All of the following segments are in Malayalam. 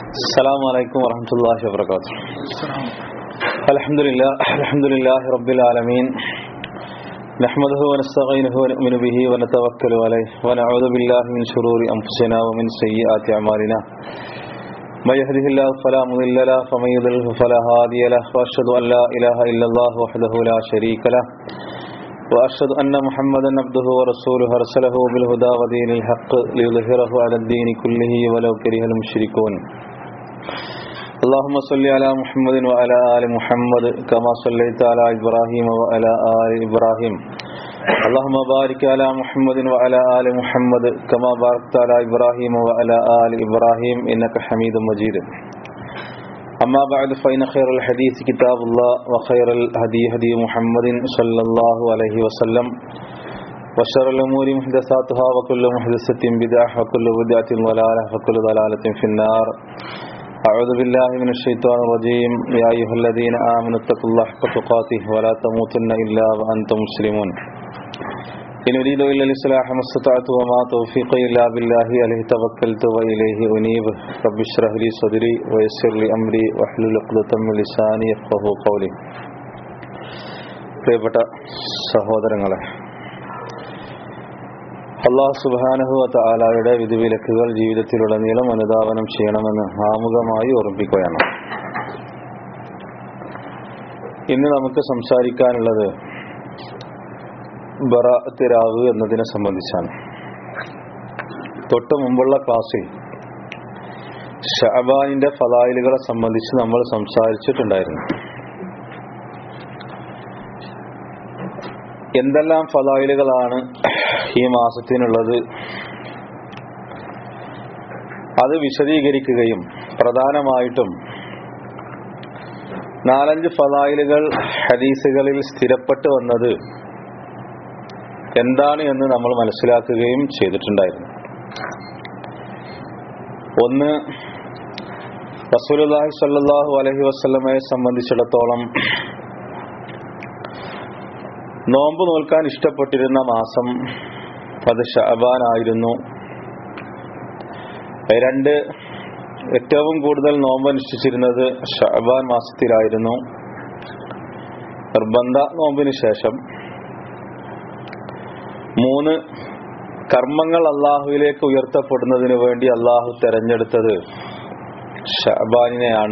السلام عليكم ورحمة الله وبركاته الحمد لله الحمد لله رب العالمين نحمده ونستعينه ونؤمن به ونتوكل عليه ونعوذ بالله من شرور أنفسنا ومن سيئات أعمالنا من يهده الله فلا مضل له ومن يضلله فلا هادي له وأشهد أن لا إله إلا الله وحده لا شريك له وأشهد أن محمدا عبده ورسوله أرسله بالهدى ودين الحق ليظهره على الدين كله ولو كره المشركون اللهم صل على محمد وعلى آل محمد كما صليت على إبراهيم وعلى آل إبراهيم اللهم بارك على محمد وعلى آل محمد كما باركت على إبراهيم وعلى آل إبراهيم إنك حميد مجيد أما بعد فإن خير الحديث كتاب الله وخير الهدي هدي محمد صلى الله عليه وسلم وشر الأمور محدثاتها وكل محدثة بدعة وكل بدعة ضلالة وكل ضلالة في النار أعوذ بالله من الشيطان الرجيم يا أيها الذين آمنوا اتقوا الله حق تقاته ولا تموتن إلا وأنتم مسلمون إن أريد إلا الإصلاح ما استطعت وما توفيقي إلا بالله عليه توكلت وإليه أنيب رب اشرح لي صدري ويسر لي أمري واحلل عقدة من لساني يفقهوا قولي പ്രിയപ്പെട്ട സഹോദരങ്ങളെ അള്ളാഹു സുബാനഹു താലായുടെ വിധിവിലക്കുകൾ ജീവിതത്തിലുടനീളം അനുധാവനം ചെയ്യണമെന്ന് ആമുഖമായി ഓർമ്മിക്കുകയാണ് ഇന്ന് നമുക്ക് സംസാരിക്കാനുള്ളത് ബറാത്തിരാവ് എന്നതിനെ സംബന്ധിച്ചാണ് തൊട്ട് മുമ്പുള്ള ക്ലാസ്സിൽ ഷഹബാനിന്റെ ഫലായിലുകളെ സംബന്ധിച്ച് നമ്മൾ സംസാരിച്ചിട്ടുണ്ടായിരുന്നു എന്തെല്ലാം ഫലായിലുകളാണ് ഈ മാസത്തിനുള്ളത് അത് വിശദീകരിക്കുകയും പ്രധാനമായിട്ടും നാലഞ്ച് ഫലായിലുകൾ ഹദീസുകളിൽ സ്ഥിരപ്പെട്ടു വന്നത് എന്താണ് എന്ന് നമ്മൾ മനസ്സിലാക്കുകയും ചെയ്തിട്ടുണ്ടായിരുന്നു ഒന്ന് റസൂലുല്ലാഹി സ്വല്ലല്ലാഹു അലൈഹി വസല്ലമയെ സംബന്ധിച്ചിടത്തോളം നോമ്പ് നോൽക്കാൻ ഇഷ്ടപ്പെട്ടിരുന്ന മാസം അത് ഷഅബാൻ ആയിരുന്നു രണ്ട് ഏറ്റവും കൂടുതൽ നോമ്പ് അനുഷ്ഠിച്ചിരുന്നത് ഷഅബാൻ മാസത്തിലായിരുന്നു നിർബന്ധ നോമ്പിന് ശേഷം മൂന്ന് കർമ്മങ്ങൾ അള്ളാഹുവിലേക്ക് ഉയർത്തപ്പെടുന്നതിന് വേണ്ടി അള്ളാഹു തെരഞ്ഞെടുത്തത് ഷഅബാനിനെയാണ്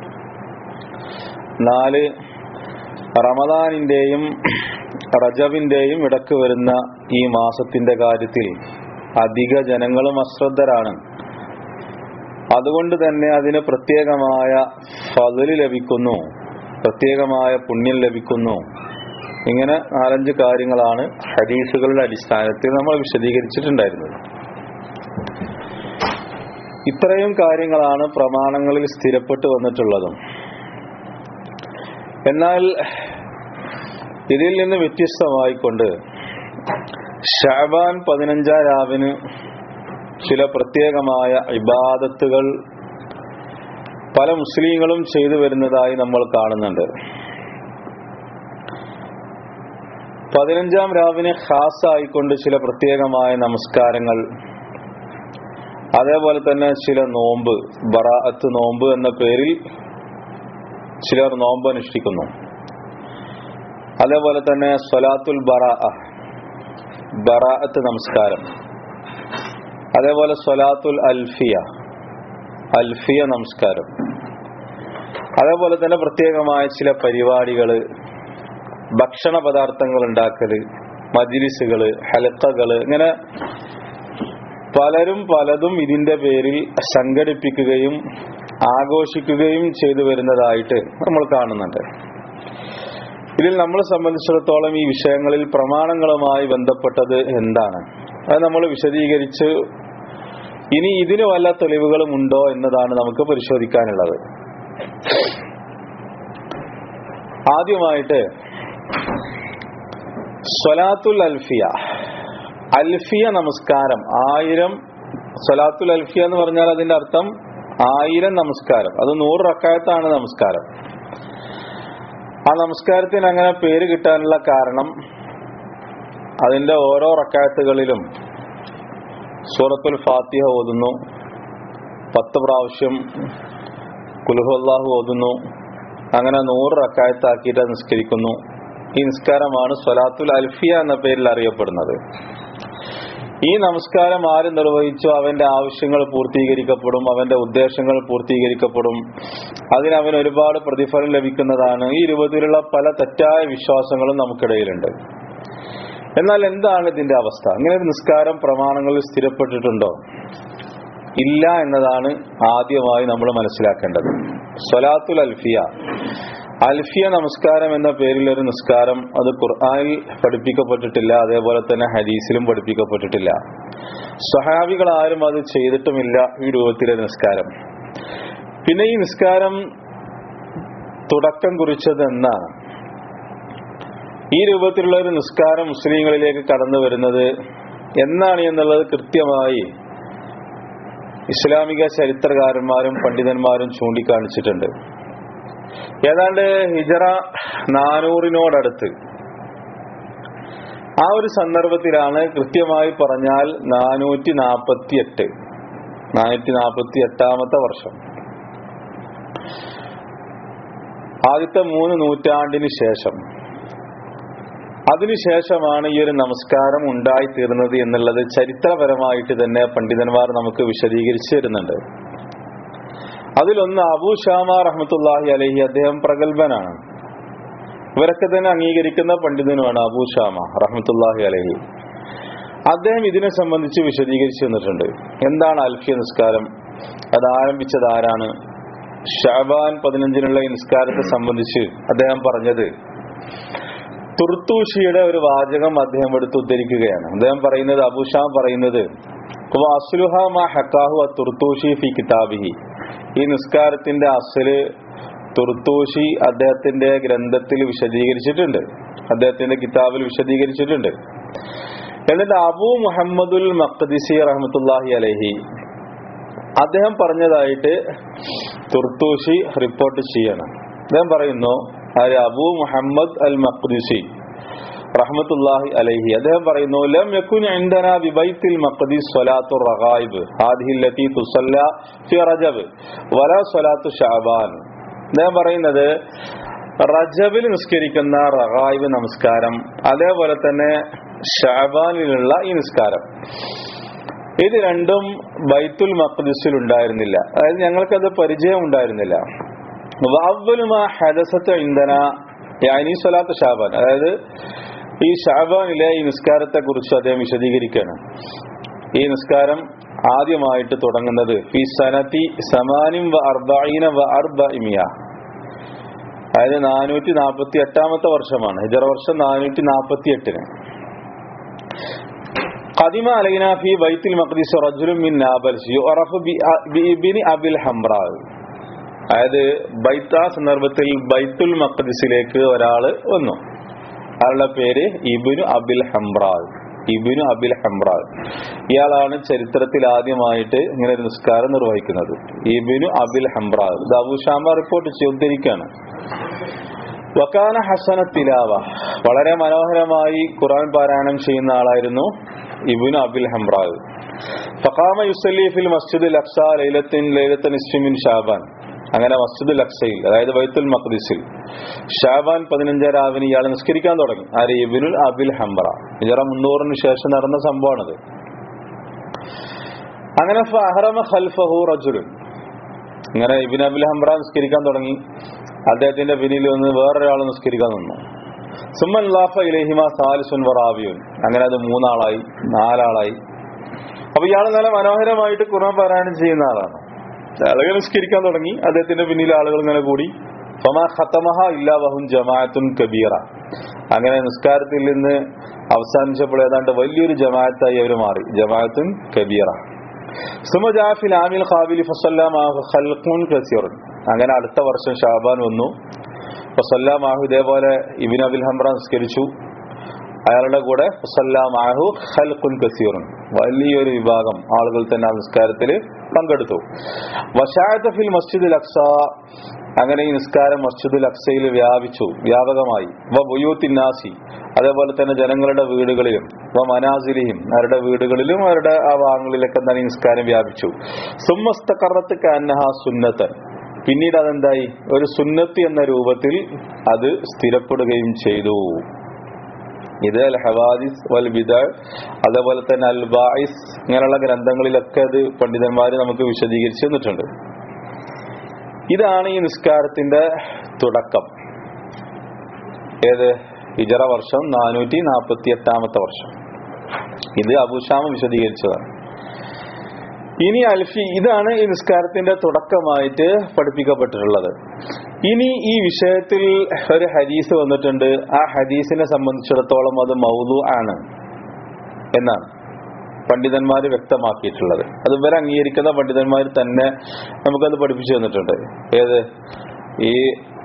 നാല് റമദാനിന്റെയും റജബിന്റെയും ഇടക്ക് വരുന്ന ഈ മാസത്തിന്റെ കാര്യത്തിൽ അധിക ജനങ്ങളും അശ്രദ്ധരാണ് അതുകൊണ്ട് തന്നെ അതിന് പ്രത്യേകമായ ഫതില് ലഭിക്കുന്നു പ്രത്യേകമായ പുണ്യം ലഭിക്കുന്നു ഇങ്ങനെ നാലഞ്ച് കാര്യങ്ങളാണ് ഹദീസുകളുടെ അടിസ്ഥാനത്തിൽ നമ്മൾ വിശദീകരിച്ചിട്ടുണ്ടായിരുന്നത് ഇത്രയും കാര്യങ്ങളാണ് പ്രമാണങ്ങളിൽ സ്ഥിരപ്പെട്ടു വന്നിട്ടുള്ളതും എന്നാൽ ഇതിൽ നിന്ന് വ്യത്യസ്തമായിക്കൊണ്ട് ഷാബാൻ പതിനഞ്ചാം രാവിന് ചില പ്രത്യേകമായ ഇബാദത്തുകൾ പല മുസ്ലിങ്ങളും ചെയ്തു വരുന്നതായി നമ്മൾ കാണുന്നുണ്ട് പതിനഞ്ചാം രാവിനെ ഖാസായിക്കൊണ്ട് ചില പ്രത്യേകമായ നമസ്കാരങ്ങൾ അതേപോലെ തന്നെ ചില നോമ്പ് ബറാഅത്ത് നോമ്പ് എന്ന പേരിൽ ചിലർ നോമ്പ് അനുഷ്ഠിക്കുന്നു അതേപോലെ തന്നെ സ്വലാത്തുൽ ബറാ ബറാഅത്ത് നമസ്കാരം അതേപോലെ സ്വലാത്തുൽ അൽഫിയ അൽഫിയ നമസ്കാരം അതേപോലെ തന്നെ പ്രത്യേകമായ ചില പരിപാടികള് ഭക്ഷണ പദാർത്ഥങ്ങൾ ഉണ്ടാക്കല് മജിലിസുകള് ഹലക്കകള് ഇങ്ങനെ പലരും പലതും ഇതിന്റെ പേരിൽ സംഘടിപ്പിക്കുകയും ആഘോഷിക്കുകയും ചെയ്തു വരുന്നതായിട്ട് നമ്മൾ കാണുന്നുണ്ട് ഇതിൽ നമ്മളെ സംബന്ധിച്ചിടത്തോളം ഈ വിഷയങ്ങളിൽ പ്രമാണങ്ങളുമായി ബന്ധപ്പെട്ടത് എന്താണ് അത് നമ്മൾ വിശദീകരിച്ച് ഇനി ഇതിന് വല്ല തെളിവുകളും ഉണ്ടോ എന്നതാണ് നമുക്ക് പരിശോധിക്കാനുള്ളത് ആദ്യമായിട്ട് സ്വലാത്തുൽ അൽഫിയ അൽഫിയ നമസ്കാരം ആയിരം സ്വലാത്തുൽ അൽഫിയ എന്ന് പറഞ്ഞാൽ അതിന്റെ അർത്ഥം ആയിരം നമസ്കാരം അത് നൂറ് റക്കായത്താണ് നമസ്കാരം ആ നമസ്കാരത്തിന് അങ്ങനെ പേര് കിട്ടാനുള്ള കാരണം അതിന്റെ ഓരോ റക്കായത്തുകളിലും സൂറത്തുൽ ഫാത്തിഹ ഓതുന്നു പത്ത് പ്രാവശ്യം കുലുഹുല്ലാഹു ഓതുന്നു അങ്ങനെ നൂറ് റക്കായത്താക്കിയിട്ട് നിസ്കരിക്കുന്നു ഈ നിസ്കാരമാണ് സ്വലാത്തുൽ അൽഫിയ എന്ന പേരിൽ അറിയപ്പെടുന്നത് ഈ നമസ്കാരം ആര് നിർവഹിച്ചോ അവന്റെ ആവശ്യങ്ങൾ പൂർത്തീകരിക്കപ്പെടും അവന്റെ ഉദ്ദേശങ്ങൾ പൂർത്തീകരിക്കപ്പെടും അതിന് അവന് ഒരുപാട് പ്രതിഫലം ലഭിക്കുന്നതാണ് ഈ രൂപത്തിലുള്ള പല തെറ്റായ വിശ്വാസങ്ങളും നമുക്കിടയിലുണ്ട് എന്നാൽ എന്താണ് ഇതിന്റെ അവസ്ഥ ഇങ്ങനെ ഒരു നിസ്കാരം പ്രമാണങ്ങളിൽ സ്ഥിരപ്പെട്ടിട്ടുണ്ടോ ഇല്ല എന്നതാണ് ആദ്യമായി നമ്മൾ മനസ്സിലാക്കേണ്ടത് സ്വലാത്തുൽ അൽഫിയ അൽഫിയ നമസ്കാരം എന്ന പേരിൽ ഒരു നിസ്കാരം അത് ഖുർആനിൽ പഠിപ്പിക്കപ്പെട്ടിട്ടില്ല അതേപോലെ തന്നെ ഹദീസിലും പഠിപ്പിക്കപ്പെട്ടിട്ടില്ല സ്വഹാബികൾ ആരും അത് ചെയ്തിട്ടുമില്ല ഈ രൂപത്തിലെ നിസ്കാരം പിന്നെ ഈ നിസ്കാരം തുടക്കം കുറിച്ചത് എന്നാണ് ഈ രൂപത്തിലുള്ള ഒരു നിസ്കാരം മുസ്ലിങ്ങളിലേക്ക് കടന്നു വരുന്നത് എന്നാണ് എന്നുള്ളത് കൃത്യമായി ഇസ്ലാമിക ചരിത്രകാരന്മാരും പണ്ഡിതന്മാരും ചൂണ്ടിക്കാണിച്ചിട്ടുണ്ട് ഏതാണ്ട് ഹിജറ നാനൂറിനോടടുത്ത് ആ ഒരു സന്ദർഭത്തിലാണ് കൃത്യമായി പറഞ്ഞാൽ നാനൂറ്റി നാപ്പത്തി എട്ട് നാനൂറ്റി നാപ്പത്തി എട്ടാമത്തെ വർഷം ആദ്യത്തെ മൂന്ന് നൂറ്റാണ്ടിന് ശേഷം അതിനുശേഷമാണ് ഈ ഒരു നമസ്കാരം ഉണ്ടായിത്തീർന്നത് എന്നുള്ളത് ചരിത്രപരമായിട്ട് തന്നെ പണ്ഡിതന്മാർ നമുക്ക് വിശദീകരിച്ചു തരുന്നുണ്ട് അതിലൊന്ന് അബൂ ഷാമ റഹ്മത്തുല്ലാഹി അലഹി അദ്ദേഹം പ്രഗത്ഭനാണ് ഇവരൊക്കെ തന്നെ അംഗീകരിക്കുന്ന പണ്ഡിതനുമാണ് അബൂ ഷാമ റഹ്മത്തുല്ലാഹി അലഹി അദ്ദേഹം ഇതിനെ സംബന്ധിച്ച് വിശദീകരിച്ചു തന്നിട്ടുണ്ട് എന്താണ് അൽഫിയ നിസ്കാരം അത് ആരംഭിച്ചത് ആരാണ് ഷാബാൻ പതിനഞ്ചിനുള്ള ഈ നിസ്കാരത്തെ സംബന്ധിച്ച് അദ്ദേഹം പറഞ്ഞത് തുർത്തൂഷിയുടെ ഒരു വാചകം അദ്ദേഹം എടുത്ത് ഉദ്ധരിക്കുകയാണ് അദ്ദേഹം പറയുന്നത് അബുഷാം പറയുന്നത് അസ്ലുഹ മാ ഹക്കാഹു തുർത്തൂഷി ഫി കിതാബിഹി ഈ നിസ്കാരത്തിന്റെ അസല് തുർത്തൂഷി അദ്ദേഹത്തിന്റെ ഗ്രന്ഥത്തിൽ വിശദീകരിച്ചിട്ടുണ്ട് അദ്ദേഹത്തിന്റെ കിതാബിൽ വിശദീകരിച്ചിട്ടുണ്ട് എന്നിട്ട് അബു മുഹമ്മദുൽ മഖ്ദിസി റഹ്മത്തുല്ലാഹി അലഹി അദ്ദേഹം പറഞ്ഞതായിട്ട് തുർത്തൂഷി റിപ്പോർട്ട് ചെയ്യണം അദ്ദേഹം പറയുന്നു ആര് അബു മുഹമ്മദ് അൽ മഖ്ദിസി റഹ്മത്തുല്ലാഹി അലൈഹി അദ്ദേഹം പറയുന്നു ലം യകുൻ ഇൻദന ബിബൈത്തിൽ മഖ്ദിസ് സ്വലാത്തു റഗായിബ് ഹാദിഹി ലത്തി തുസല്ല ഫി റജബ് വല സ്വലാത്തു ഷഅബാൻ അദ്ദേഹം പറയുന്നത് റജബിൽ നിസ്കരിക്കുന്ന റഗായിബ് നമസ്കാരം അതേപോലെ തന്നെ ഷഅബാനിലുള്ള ഈ നിസ്കാരം ഇത് രണ്ടും ബൈത്തുൽ മഖ്ദിസിൽ ഉണ്ടായിരുന്നില്ല അതായത് ഞങ്ങൾക്കത് പരിചയം ഉണ്ടായിരുന്നില്ല ഇന്ധന യാനി സ്വലാത്ത് ഷാബാൻ അതായത് ഈ ഷാബാനിലെ ഈ നിസ്കാരത്തെ കുറിച്ച് അദ്ദേഹം വിശദീകരിക്കുകയാണ് ഈ നിസ്കാരം ആദ്യമായിട്ട് തുടങ്ങുന്നത് ഫി സനത്തി സമാനിം വ അർബീന വ അർബിയ അതായത് നാനൂറ്റി നാൽപ്പത്തി എട്ടാമത്തെ വർഷമാണ് ഹിജറ വർഷം നാനൂറ്റി നാൽപ്പത്തി എട്ടിന് قدم علينا في بيت المقدس رجل من نابلس يعرف بابن ابي الحمراء അതായത് ബൈത്ത സന്ദർഭത്തിൽ ബൈത്തുൽ മഖദിസിലേക്ക് ഒരാള് വന്നു അയാളുടെ പേര് ഇബിനു അബിൽ ഹംറാദ് ഇബിനു അബിൽ ഹംറാദ് ഇയാളാണ് ചരിത്രത്തിൽ ആദ്യമായിട്ട് ഇങ്ങനെ ഒരു നിസ്കാരം നിർവഹിക്കുന്നത് ഇബിനു അബിൽ ഹംറാദ് ഇത് അബുഷാമ റിപ്പോർട്ട് ചെയ്തിരിക്കുകയാണ് വക്കാന ഹസന തിലാവ വളരെ മനോഹരമായി ഖുറാൻ പാരായണം ചെയ്യുന്ന ആളായിരുന്നു ഇബിനു അബിൽ ഹംറാദ് ഫഖാമ യുസല്ലി ഫിൽ മസ്ജിദ് അക്സ ലൈലത്തിൻ ലൈലത്തൻ ഇസ്മിൻ ഷാബാൻ അങ്ങനെ മസ്ജിദുൽ അക്സയിൽ അതായത് ബൈത്തുൽ മഖ്ദിസിൽ ഷാബാൻ പതിനഞ്ചാം രാവിന് ഇയാൾ നിസ്കരിക്കാൻ തുടങ്ങി ആര് ഇബിനുൽ അബിൽ ഹംറ ഹിജറ മുന്നൂറിന് ശേഷം നടന്ന സംഭവമാണത് അങ്ങനെ ഫഹറമ ഖൽഫഹു റജുലുൻ ഇങ്ങനെ ഇബിൻ അബിൽ ഹംറ നിസ്കരിക്കാൻ തുടങ്ങി അദ്ദേഹത്തിന്റെ പിന്നിൽ വന്ന് വേറൊരാൾ നിസ്കരിക്കാൻ നിന്നു സുമൻ ലാഫ ഇലഹിമ സാലിസുൻ വറാബിയുൻ അങ്ങനെ അത് മൂന്നാളായി നാലാളായി അപ്പൊ ഇയാൾ നല്ല മനോഹരമായിട്ട് ഖുർആൻ പാരായണം ചെയ്യുന്ന ആളാണ് ആളുകൾ നിസ്കരിക്കാൻ തുടങ്ങി അദ്ദേഹത്തിന്റെ പിന്നിൽ ആളുകൾ ഇങ്ങനെ കൂടി ഫമാ ഖത്തമഹ ഇല്ലാ വഹും ജമാഅത്തുൻ കബീറ അങ്ങനെ നിസ്കാരത്തിൽ നിന്ന് അവസാനിച്ചപ്പോൾ ഏതാണ്ട് വലിയൊരു ജമാഅത്തായി അവർ മാറി ജമാഅത്തുൻ കബീറ സുമജാഫിൽ ആമിൽ ഖാബിലി ഫസല്ലാമാഹുൻ കസീറുൻ അങ്ങനെ അടുത്ത വർഷം ഷാബാൻ വന്നു ഫസല്ലാമാഹു ഇതേപോലെ ഇബിൻ അബിൽ ഹംറ നിസ്കരിച്ചു അയാളുടെ കൂടെ സല്ലാമാഹു ഖൽഖുൻ കസീറുൻ വലിയൊരു വിഭാഗം ആളുകൾ തന്നെ ആ നിസ്കാരത്തിൽ പങ്കെടുത്തു വശായത്ത് ഫിൽ മസ്ജിദുൽ അക്സ അങ്ങനെ ഈ നിസ്കാരം മസ്ജിദുൽ അക്സയിൽ വ്യാപിച്ചു വ്യാപകമായി വ ബുയൂത്തിന്നാസി അതേപോലെ തന്നെ ജനങ്ങളുടെ വീടുകളിലും വ മനാസിലിയും അവരുടെ വീടുകളിലും അവരുടെ ആ ഭാഗങ്ങളിലൊക്കെ എന്താണ് ഈ നിസ്കാരം വ്യാപിച്ചു സുമ്മസ്തക്കറത്ത് കാന്നഹ സുന്നത്തൻ പിന്നീട് അതെന്തായി ഒരു സുന്നത്ത് എന്ന രൂപത്തിൽ അത് സ്ഥിരപ്പെടുകയും ചെയ്തു ഇത് അൽ ഹവാദിസ് വൽ ബിദ അതേപോലെ തന്നെ അൽ ബായിസ് ഇങ്ങനെയുള്ള ഗ്രന്ഥങ്ങളിലൊക്കെ അത് പണ്ഡിതന്മാർ നമുക്ക് വിശദീകരിച്ചു തന്നിട്ടുണ്ട് ഇതാണ് ഈ നിസ്കാരത്തിന്റെ തുടക്കം ഏത് ഇജറ വർഷം നാനൂറ്റി നാൽപ്പത്തി എട്ടാമത്തെ വർഷം ഇത് അബുഷാമ വിശദീകരിച്ചതാണ് ഇനി അൽഫി ഇതാണ് ഈ നിസ്കാരത്തിന്റെ തുടക്കമായിട്ട് പഠിപ്പിക്കപ്പെട്ടിട്ടുള്ളത് ഇനി ഈ വിഷയത്തിൽ ഒരു ഹദീസ് വന്നിട്ടുണ്ട് ആ ഹദീസിനെ സംബന്ധിച്ചിടത്തോളം അത് മൗലു ആണ് എന്നാണ് പണ്ഡിതന്മാർ വ്യക്തമാക്കിയിട്ടുള്ളത് അത് ഇവരെ അംഗീകരിക്കുന്ന പണ്ഡിതന്മാർ തന്നെ നമുക്കത് പഠിപ്പിച്ചു തന്നിട്ടുണ്ട് ഏത് ഈ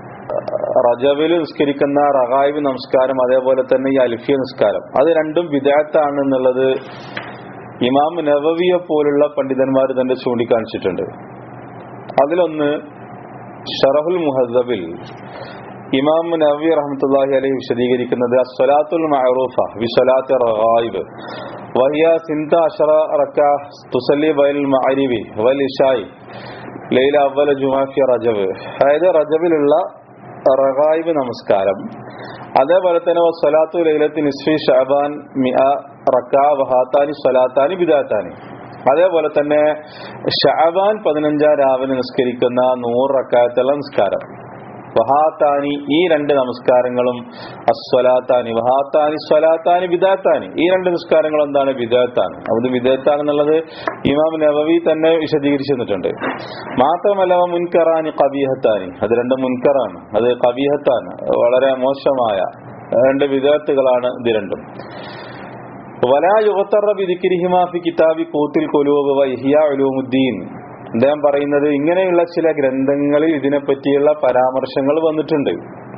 റജവിൽ നിസ്കരിക്കുന്ന റഹായിബ് നമസ്കാരം അതേപോലെ തന്നെ ഈ അൽഫിയ നിസ്കാരം അത് രണ്ടും വിദഗ്ധാണ് എന്നുള്ളത് ഇമാം നവവിയെ പോലുള്ള പണ്ഡിതന്മാർ തന്നെ ചൂണ്ടിക്കാണിച്ചിട്ടുണ്ട് അതിലൊന്ന് ഷറഹുൽ മുഹദ്ദബിൽ ഇമാം നവി റഹ്മത്തുള്ളാഹി അലൈഹി വിശദീകരിക്കുന്നത് അസ്വലാത്തുൽ മഅറൂഫ ബിസ്വലാത്തി റഗായിബ് വഹിയ സിന്ത അഷറ റക്ക തുസല്ലി ബൈൽ മഅരിബി വൽ ഇശായി ലൈല അവല ജുമാ ഫി റജബ് അതായത് റജബിലുള്ള റഗായിബ് നമസ്കാരം അതേപോലെ തന്നെ സ്വലാത്തു ലൈലത്തി നിസ്ഫി ഷാബാൻ മിഅ റക്ക വഹാത്താനി സ്വലാത്താനി ബിദാത്താനി അതേപോലെ തന്നെ ഷാബാൻ പതിനഞ്ചാം രാവിലെ നിസ്കരിക്കുന്ന നൂറ് റക്കായത്തുള്ള നിസ്കാരം വഹാത്താനി ഈ രണ്ട് നമസ്കാരങ്ങളും അസ്വലാത്താനി വഹാത്താനി സ്വലാത്താനി ബിദാത്താനി ഈ രണ്ട് നിസ്കാരങ്ങളും എന്താണ് ബിദാത്താണ് അത് ബിദാത്താണ് എന്നുള്ളത് ഇമാം നവവി തന്നെ വിശദീകരിച്ചു തന്നിട്ടുണ്ട് മാത്രമല്ല മുൻകറാനി കബീഹത്താനി അത് രണ്ട് മുൻകറാണ് അത് കബീഹത്താണ് വളരെ മോശമായ രണ്ട് വിദാത്തുകളാണ് ഇത് രണ്ടും വലാ യുഗത്തറ ബിദിക്കിരിഹിമാഫി കിതാബി കൂത്തിൽ കൊലൂബ് വൈഹിയ ഉലൂമുദ്ദീൻ അദ്ദേഹം പറയുന്നത് ഇങ്ങനെയുള്ള ചില ഗ്രന്ഥങ്ങളിൽ ഇതിനെ പറ്റിയുള്ള പരാമർശങ്ങൾ വന്നിട്ടുണ്ട്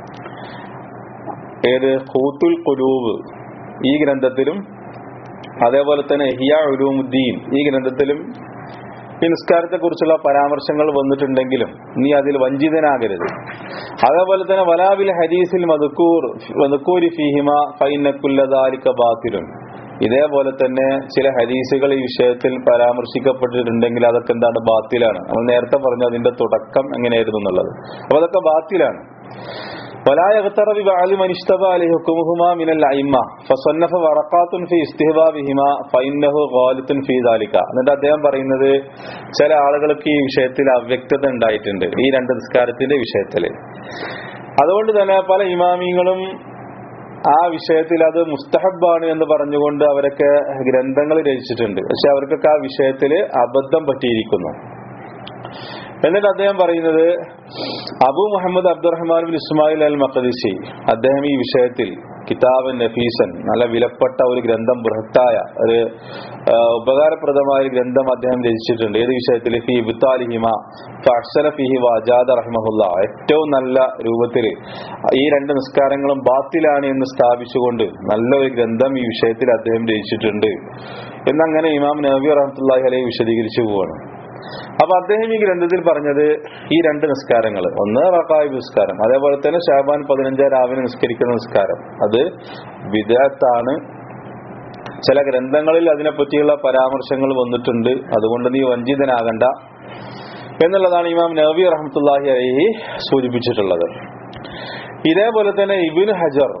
ഏത് ഖൂത്തുൽ കുലൂബ് ഈ ഗ്രന്ഥത്തിലും അതേപോലെ തന്നെ ഹിയ ഉലൂമുദ്ദീൻ ഈ ഗ്രന്ഥത്തിലും ഈ നിസ്കാരത്തെ കുറിച്ചുള്ള പരാമർശങ്ങൾ വന്നിട്ടുണ്ടെങ്കിലും നീ അതിൽ വഞ്ചിതനാകരുത് അതേപോലെ തന്നെ വലാബിൽ ഹദീസിൽ മധുക്കൂർ മധുക്കൂരി ഫിഹിമ ഫൈനക്കുല്ലദാലിക ബാത്തിലും ഇതേപോലെ തന്നെ ചില ഹദീസുകൾ ഈ വിഷയത്തിൽ പരാമർശിക്കപ്പെട്ടിട്ടുണ്ടെങ്കിൽ അതൊക്കെ എന്താണ് ബാത്തിലാണ് നമ്മൾ നേരത്തെ പറഞ്ഞു അതിന്റെ തുടക്കം എങ്ങനെയായിരുന്നു എന്നുള്ളത് അപ്പൊ അതൊക്കെ ബാത്തിലാണ് ولا يغتر ببعض من اشتبه عليه حكمهما من الأئمة فصنف ورقات في استهبابهما فإنه غالط في ذلك എന്നിട്ട് അദ്ദേഹം പറയുന്നത് ചില ആളുകൾക്ക് ഈ വിഷയത്തിൽ അവ്യക്തത ഉണ്ടായിട്ടുണ്ട് ഈ രണ്ട് നിസ്കാരത്തിന്റെ വിഷയത്തിൽ അതുകൊണ്ട് തന്നെ പല ഇമാമിങ്ങളും ആ വിഷയത്തിൽ അത് മുസ്തഹബാണ് എന്ന് പറഞ്ഞുകൊണ്ട് അവരൊക്കെ ഗ്രന്ഥങ്ങൾ രചിച്ചിട്ടുണ്ട് പക്ഷെ അവർക്കൊക്കെ ആ വിഷയത്തിൽ അബദ്ധം പറ്റിയിരിക്കുന്നു എന്നിട്ട് അദ്ദേഹം പറയുന്നത് Abu Muhammad Abdurrahman bin Ismail al Maqdisi അദ്ദേഹം ഈ വിഷയത്തിൽ കിതാബ് നഫീസൻ നല്ല വിലപ്പെട്ട ഒരു ഗ്രന്ഥം ബൃഹത്തായ ഒരു ആ, ഉപകാരപ്രദമായ ഒരു ഗ്രന്ഥം അദ്ദേഹം രചിച്ചിട്ടുണ്ട് ഏത് വിഷയത്തിൽ ഫി ഇബ്താലിഹിമ ഫഅഹ്സന ഫിഹി വജാദ റഹിമഹുല്ല ഏറ്റവും നല്ല രൂപത്തിൽ ഈ രണ്ട് നിസ്കാരങ്ങളും ബാത്തിലാണ് എന്ന് സ്ഥാപിച്ചുകൊണ്ട് നല്ലൊരു ഗ്രന്ഥം ഈ വിഷയത്തിൽ അദ്ദേഹം രചിച്ചിട്ടുണ്ട് എന്നങ്ങനെ ഇമാം നബി റഹ്മത്തുള്ളാഹി അലൈഹി വിശദീകരിച്ചു പോവാണ് അപ്പൊ അദ്ദേഹം ഈ ഗ്രന്ഥത്തിൽ പറഞ്ഞത് ഈ രണ്ട് നിസ്കാരങ്ങൾ ഒന്ന് റക്കായിബ് നിസ്കാരം അതേപോലെ തന്നെ ഷാബാൻ പതിനഞ്ചാം രാവിലെ നിസ്കരിക്കുന്ന നിസ്കാരം അത് വിദഗ്ധാണ് ചില ഗ്രന്ഥങ്ങളിൽ അതിനെപ്പറ്റിയുള്ള പരാമർശങ്ങൾ വന്നിട്ടുണ്ട് അതുകൊണ്ട് നീ വഞ്ചിതനാകണ്ട എന്നുള്ളതാണ് ഇമാം നബി റഹ്മത്തുല്ലാഹി അലൈഹി സൂചിപ്പിച്ചിട്ടുള്ളത് ഇതേപോലെ തന്നെ ഇബിന് ഹജർ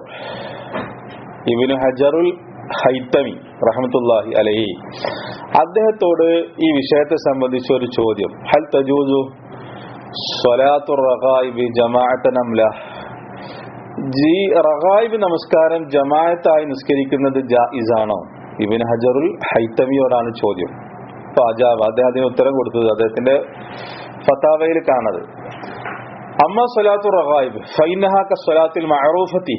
ഇബിന് ഹജറുൽ ഹൈത്തമി റഹ്മത്തുല്ലാഹി അലൈഹി അദ്ദേഹത്തോട് ഈ വിഷയത്തെ സംബന്ധിച്ച ഒരു ചോദ്യം ഹൽ തജൂസു സ്വലാത്തു റഗായിബ് ജമാഅത്തൻ അംല ജി റഗായിബ് നമസ്കാരം ജമാഅത്തായി നിസ്കരിക്കുന്നത് ജായിസാണോ ഇബിൻ ഹജറുൽ ഹൈത്തമിയോടാണ് ചോദ്യം അപ്പൊ അജാബ് അദ്ദേഹം അതിന് ഉത്തരം കൊടുത്തത് അദ്ദേഹത്തിന്റെ ഫത്താവയിൽ കാണത് അമ്മ സ്വലാത്തു റഗായിബ് ഫൈനഹ ക സ്വലാത്തിൽ മഅറൂഫത്തി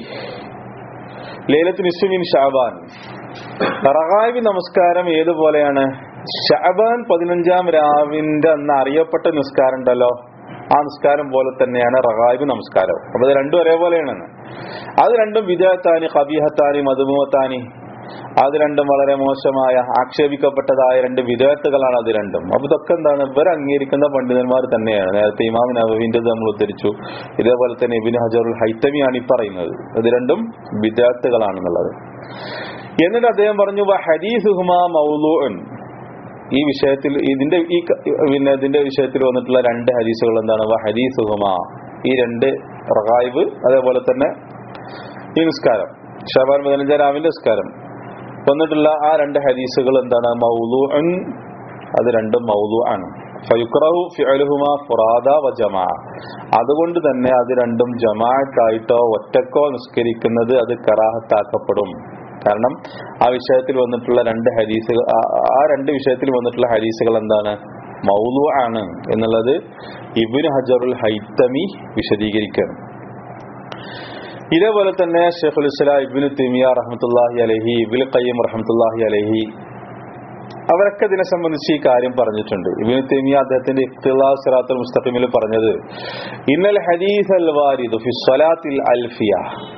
ലൈലത്ത് നിസ്മിൻ ഷാബാൻ റഗായിബ് നമസ്കാരം ഏതുപോലെയാണ് ഷാബാൻ പതിനഞ്ചാം രാവിന്റെ അന്ന് അറിയപ്പെട്ട നിസ്കാരം ഉണ്ടല്ലോ ആ നിസ്കാരം പോലെ തന്നെയാണ് റഹായിബ് നമസ്കാരം അപ്പൊ ഇത് രണ്ടും ഒരേപോലെയാണെന്ന് അത് രണ്ടും വിജയത്താനി കബീഹത്താനി മധുമുഹത്താനി അത് രണ്ടും വളരെ മോശമായ ആക്ഷേപിക്കപ്പെട്ടതായ രണ്ട് വിധേയത്തുകളാണ് അത് രണ്ടും അപ്പൊ ഇതൊക്കെ എന്താണ് ഇവർ അംഗീകരിക്കുന്ന പണ്ഡിതന്മാർ തന്നെയാണ് നേരത്തെ ഇമാം നബവിന്റെ നമ്മൾ ഉദ്ധരിച്ചു ഇതേപോലെ തന്നെ ഇബിൻ ഹജറുൽ ഹൈത്തമിയാണ് ഈ പറയുന്നത് ഇത് രണ്ടും വിധേയത്തുകളാണെന്നുള്ളത് എന്നിട്ട് അദ്ദേഹം പറഞ്ഞു ഹദീസുഹുമാ മൗലൂൻ ഈ വിഷയത്തിൽ ഇതിന്റെ ഈ ക- പിന്നെ ഇതിന്റെ വിഷയത്തിൽ വന്നിട്ടുള്ള രണ്ട് ഹദീസുകൾ എന്താണ് വ ഹദീസുഹുമാ ഈ രണ്ട് റഹായിബ് അതേപോലെ തന്നെ ഈ നിസ്കാരം ഷാബാൻ പതിനഞ്ചാം രാവിലെ നിസ്കാരം വന്നിട്ടുള്ള ആ രണ്ട് ഹദീസുകൾ എന്താണ് മൗലു അത് രണ്ടും മൗലു ആണ് ഫയുക്രഹു ഫിഅലുഹുമാ ഫുറാദ വ ജമാ അതുകൊണ്ട് തന്നെ അത് രണ്ടും ജമാഅത്തായിട്ടോ ഒറ്റക്കോ നിസ്കരിക്കുന്നത് അത് കറാഹത്താക്കപ്പെടും കാരണം ആ വിഷയത്തിൽ വന്നിട്ടുള്ള രണ്ട് ഹദീസുകൾ ആ- ആ രണ്ട് വിഷയത്തിൽ വന്നിട്ടുള്ള ഹദീസുകൾ എന്താണ് മൗലു ആണ് എന്നുള്ളത് ഇബിൻ ഹജറുൽ ഹൈത്തമി വിശദീകരിക്കണം ഇതേപോലെ തന്നെ ഷെയ്ഖുൽ ഇസ്ലാം ഇബിന് തിമിയ റഹ്മത്തുല്ലാഹി അലഹി ഇബിൽ ഖയ്യം റഹ്മത്തുല്ലാഹി അലഹി അവരൊക്കെ ഇതിനെ സംബന്ധിച്ച് ഈ കാര്യം പറഞ്ഞിട്ടുണ്ട് ഇബിന് തിമിയ അദ്ദേഹത്തിന്റെ ഇഖ്തിലാ സിറാത്തുൽ മുസ്തഖിമിൽ പറഞ്ഞത് ഇന്നൽ ഹദീസ് അൽ വാരിദു ഫി സ്വലാത്തിൽ അൽഫിയ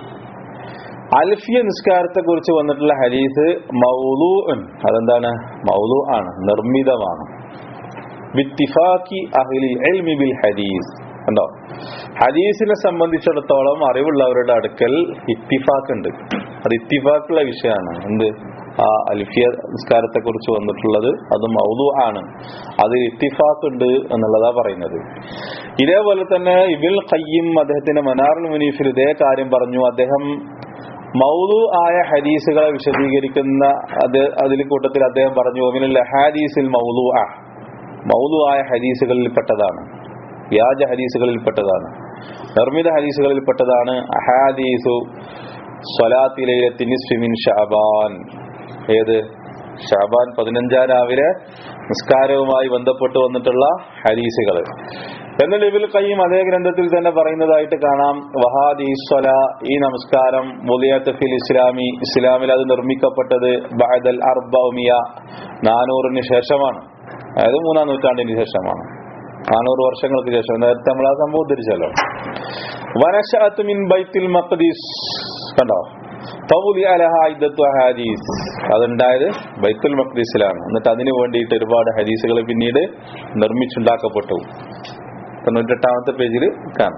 അൽഫിയ നിസ്കാരത്തെ കുറിച്ച് വന്നിട്ടുള്ള ഹദീസ് മൗലു അതെന്താണ് മൗലു ആണ് നിർമ്മിതമാണ് ബിത്തിഫാക്കി അഹ്ലി ഇൽമി ബിൽ ഹദീസ് കണ്ടോ ഹദീസിനെ സംബന്ധിച്ചിടത്തോളം അറിവുള്ളവരുടെ അടുക്കൽ ഇത്തിഫാക്ക് ഉണ്ട് അത് ഇത്തിഫാക്കുള്ള വിഷയമാണ് എന്ത് ആ അൽഫിയ നിസ്കാരത്തെ കുറിച്ച് വന്നിട്ടുള്ളത് അത് മൗലു ആണ് അതിൽ ഇത്തിഫാക്ക് ഉണ്ട് എന്നുള്ളതാ പറയുന്നത് ഇതേപോലെ തന്നെ ഇബിൽ ഖയ്യിം അദ്ദേഹത്തിന്റെ മനാറുൽ മുനീഫിൽ ഇതേ കാര്യം പറഞ്ഞു അദ്ദേഹം മൗലു ആയ ഹദീസുകളെ വിശദീകരിക്കുന്ന അത് അതിൽ കൂട്ടത്തിൽ അദ്ദേഹം പറഞ്ഞു ഒമിനൽ ഹദീസിൽ മൗലു ആ മൗലു ആയ ഹദീസുകളിൽപ്പെട്ടതാണ് വ്യാജ ഹദീസുകളിൽപ്പെട്ടതാണ് നിർമ്മിത ഹദീസുകളിൽപ്പെട്ടതാണ് അഹാദീസു സ്വലാത്തിലൈലത്തിൻ ഷാബാൻ ഏത് ഷാബാൻ പതിനഞ്ചാം രാവിലെ നിസ്കാരവുമായി ബന്ധപ്പെട്ട് വന്നിട്ടുള്ള ഹദീസുകൾ എന്നാൽ ഇബിൽ കയ്യും അതേ ഗ്രന്ഥത്തിൽ തന്നെ പറയുന്നതായിട്ട് കാണാം വഹാദി സ്വല ഈ നമസ്കാരം മുലിയത്ത് ഫിൽ ഇസ്ലാമി ഇസ്ലാമിൽ അത് നിർമ്മിക്കപ്പെട്ടത് ബഅദൽ അർബമിയ നാനൂറിന് ശേഷമാണ് അതായത് മൂന്നാം നൂറ്റാണ്ടിന് ശേഷമാണ് നാനൂറ് വർഷങ്ങൾക്ക് ശേഷം നേരത്തെ നമ്മൾ ആ സംഭവം ഉദ്ധരിച്ചല്ലോ വനശഅത്ത് മിൻ ബൈത്തുൽ മഖ്ദിസ് കണ്ടോ ഫൗലി അലഹ ഇദ്ദത്തു ഹദീസ് അതുണ്ടായത് ബൈത്തുൽ മഖ്ദിസിലാണ് എന്നിട്ട് അതിനു വേണ്ടിയിട്ട് ഒരുപാട് ഹദീസുകൾ പിന്നീട് നിർമ്മിച്ചുണ്ടാക്കപ്പെട്ടു തൊണ്ണൂറ്റെട്ടാമത്തെ പേജിൽ കാണാം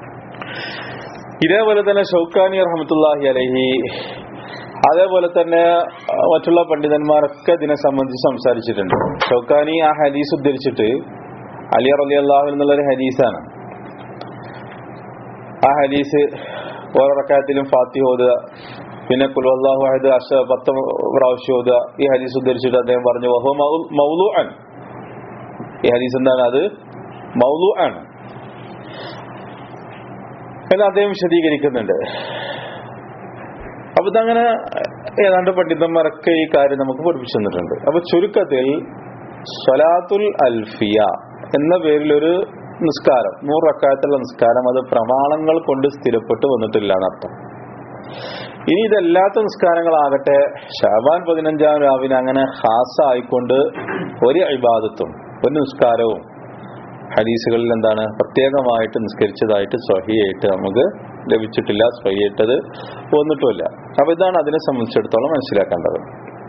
ഇതേപോലെ തന്നെ ഷൗക്കാനി റഹമത്തുല്ലാഹി അലഹി അതേപോലെ തന്നെ ആ, മറ്റുള്ള പണ്ഡിതന്മാരൊക്കെ ഇതിനെ സംബന്ധിച്ച് സംസാരിച്ചിട്ടുണ്ട് ഷൗക്കാനി ആ ഹദീസ് ഉദ്ധരിച്ചിട്ട് അലി റലി അള്ളാഹു എന്നുള്ളൊരു ഹദീസാണ് ആ ഹദീസ് ഓരോ റക്കായത്തിലും ഫാത്തി ഓതുക പിന്നെ കുൽവല്ലാഹു അഹദ് അഷ പത്ത് പ്രാവശ്യം ഓതുക ഈ ഹദീസ് ഉദ്ധരിച്ചിട്ട് അദ്ദേഹം പറഞ്ഞു വഹു മൗലു അൻ ഈ ഹദീസ് എന്താണ് അത് മൗലു ആണ് എന്ന് അദ്ദേഹം വിശദീകരിക്കുന്നുണ്ട് അപ്പൊ ഇതങ്ങനെ ഏതാണ്ട് പണ്ഡിതന്മാരൊക്കെ ഈ കാര്യം നമുക്ക് പഠിപ്പിച്ചു തന്നിട്ടുണ്ട് അപ്പൊ ചുരുക്കത്തിൽ സ്വലാത്തുൽ അൽഫിയ എന്ന പേരിൽ ഒരു നിസ്കാരം നൂറ് റക്കായത്തുള്ള നിസ്കാരം അത് പ്രമാണങ്ങൾ കൊണ്ട് സ്ഥിരപ്പെട്ട് വന്നിട്ടില്ല എന്നർത്ഥം ഇനി ഇതല്ലാത്ത നിസ്കാരങ്ങളാകട്ടെ ഷാബാൻ പതിനഞ്ചാം രാവിലെ അങ്ങനെ ഹാസ ആയിക്കൊണ്ട് ഒരു ഇബാദത്തും ഒരു നിസ്കാരവും ഹദീസുകളിൽ എന്താണ് പ്രത്യേകമായിട്ട് നിസ്കരിച്ചതായിട്ട് സ്വഹിയായിട്ട് നമുക്ക് ലഭിച്ചിട്ടില്ല സ്വഹിയായിട്ടത് വന്നിട്ടുമില്ല അപ്പൊ ഇതാണ് അതിനെ സംബന്ധിച്ചിടത്തോളം മനസ്സിലാക്കേണ്ടത്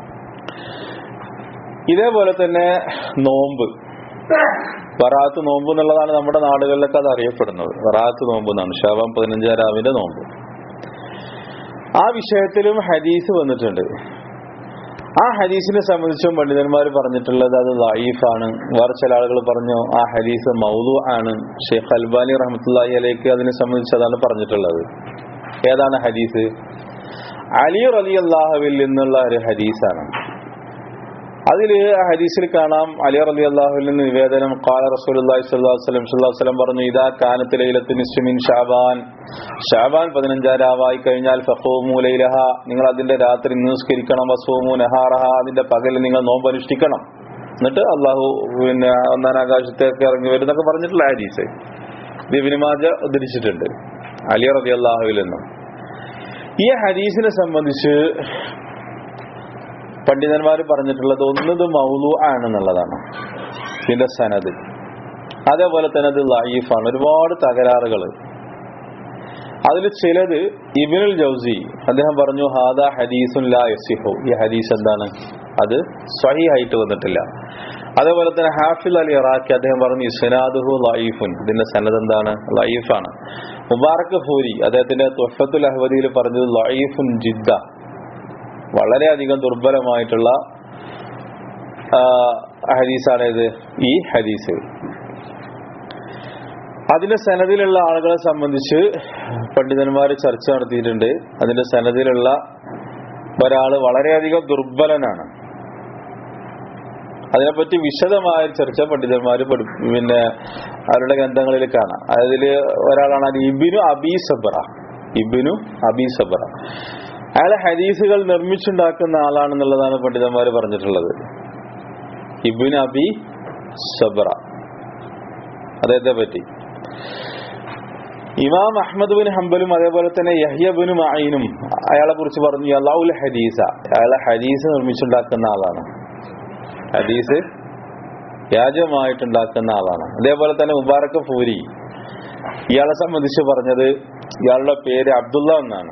ഇതേപോലെ തന്നെ നോമ്പ് വറാത്ത് നോമ്പ് എന്നുള്ളതാണ് നമ്മുടെ നാടുകളിലൊക്കെ അത് അറിയപ്പെടുന്നത് വറാത്ത് നോമ്പ് എന്നാണ് ഷാബാൻ പതിനഞ്ചാം രാവിലെ നോമ്പ് ആ വിഷയത്തിലും ഹദീസ് വന്നിട്ടുണ്ട് ആ ഹദീസിനെ സംബന്ധിച്ചും പണ്ഡിതന്മാർ പറഞ്ഞിട്ടുള്ളത് അത് ലൈഫാണ് വേറെ ചില ആളുകൾ പറഞ്ഞു ആ ഹദീസ് മൗലു ആണ് ഷെയ്ഖ് അൽബാനി റഹ്മത്തുള്ളാഹി അലൈക്ക് അതിനെ സംബന്ധിച്ച് അതാണ് പറഞ്ഞിട്ടുള്ളത് ഏതാണ് ഹദീസ് അലി റലി അള്ളാഹുവിൽ നിന്നുള്ള ഒരു ഹദീസാണ് അതിൽ ആ ഹദീസിൽ കാണാം അലി റലി അള്ളാഹുവിൽ നിന്ന് നിവേദനം കാല റസൂലുള്ളാഹി സ്വല്ലല്ലാഹു അലൈഹി വസല്ലം സ്വല്ലല്ലാഹു അലൈഹി വസല്ലം പറഞ്ഞു ഇദാ കാനത്ത് ലൈലത്തു നിസ്ഫി മിൻ ഷാബാൻ ഷാബാൻ പതിനഞ്ചാം രാവായി കഴിഞ്ഞാൽ ഫഖൂമു ലൈലഹ നിങ്ങൾ അതിന്റെ രാത്രി നിസ്കരിക്കണം വസൂമു നഹാറഹ അതിന്റെ പകൽ നിങ്ങൾ നോമ്പ് അനുഷ്ഠിക്കണം എന്നിട്ട് അള്ളാഹു പിന്നെ ഒന്നാം ആകാശത്തേക്ക് ഇറങ്ങി വരുന്നൊക്കെ പറഞ്ഞിട്ടുള്ള ഹദീസ് ബിബിന് മാജ ഉദ്ധരിച്ചിട്ടുണ്ട് അലി റബി അള്ളാഹുവിൽ നിന്നും ഈ ഹദീസിനെ സംബന്ധിച്ച് പണ്ഡിതന്മാർ പറഞ്ഞിട്ടുള്ളത് ഒന്നത് മൗലു ആണെന്നുള്ളതാണ് ഇതിന്റെ സനത് അതേപോലെ തന്നെ അത് ലൈഫാണ് ഒരുപാട് തകരാറുകൾ അതിൽ ചിലത് ഇബിനുൽ ജൗസി അദ്ദേഹം പറഞ്ഞു ഹാദ ഹദീസുൻ ലാ യസിഹു ഈ ഹദീസ് എന്താണ് അത് സ്വഹിയായിട്ട് വന്നിട്ടില്ല അതേപോലെ തന്നെ ഹാഫിൽ അലി ഇറാഖി അദ്ദേഹം പറഞ്ഞു ഇസ്നാദുഹു ലൈഫുൻ ഇതിന്റെ സനത് എന്താണ് ലൈഫാണ് മുബാറക് ഫൂരി അദ്ദേഹത്തിന്റെ തുഫത്തുൽ അഹ്വദിയിൽ പറഞ്ഞത് ലൈഫുൻ ജിദ്ദ വളരെയധികം ദുർബലമായിട്ടുള്ള ആ, ഹദീസാണ് ഇത് ഈ ഹദീസ് അതിന്റെ സനദിലുള്ള ആളുകളെ സംബന്ധിച്ച് പണ്ഡിതന്മാർ ചർച്ച നടത്തിയിട്ടുണ്ട് അതിന്റെ സനദിലുള്ള ഒരാള് വളരെയധികം ദുർബലനാണ് അതിനെപ്പറ്റി വിശദമായ ഒരു ചർച്ച പണ്ഡിതന്മാർ പിന്നെ അവരുടെ ഗ്രന്ഥങ്ങളിൽ കാണാം അതിൽ ഒരാളാണ് അത് ഇബിനു അബി സബറ ഇബിനു അബി സബറ അയാളെ ഹദീസുകൾ നിർമ്മിച്ചുണ്ടാക്കുന്ന ആളാണെന്നുള്ളതാണ് പണ്ഡിതന്മാർ പറഞ്ഞിട്ടുള്ളത് ഇബിൻ അബി സബറ അദ്ദേഹത്തെ പറ്റി ഇമാം അഹമ്മദ് ബിൻ ഹംബലും അതേപോലെ തന്നെ യഹ്യ ബിൻ മഅീനും അയാളെ കുറിച്ച് പറഞ്ഞു അള്ളാഹുൽ ഹദീസ അയാളെ ഹദീസ് നിർമ്മിച്ചുണ്ടാക്കുന്ന ആളാണ് ഹദീസ് വ്യാജമായിട്ടുണ്ടാക്കുന്ന ആളാണ് അതേപോലെ തന്നെ മുബാറക്ക് ഫൂരി ഇയാളെ സംബന്ധിച്ച് പറഞ്ഞത് ഇയാളുടെ പേര് അബ്ദുള്ള എന്നാണ്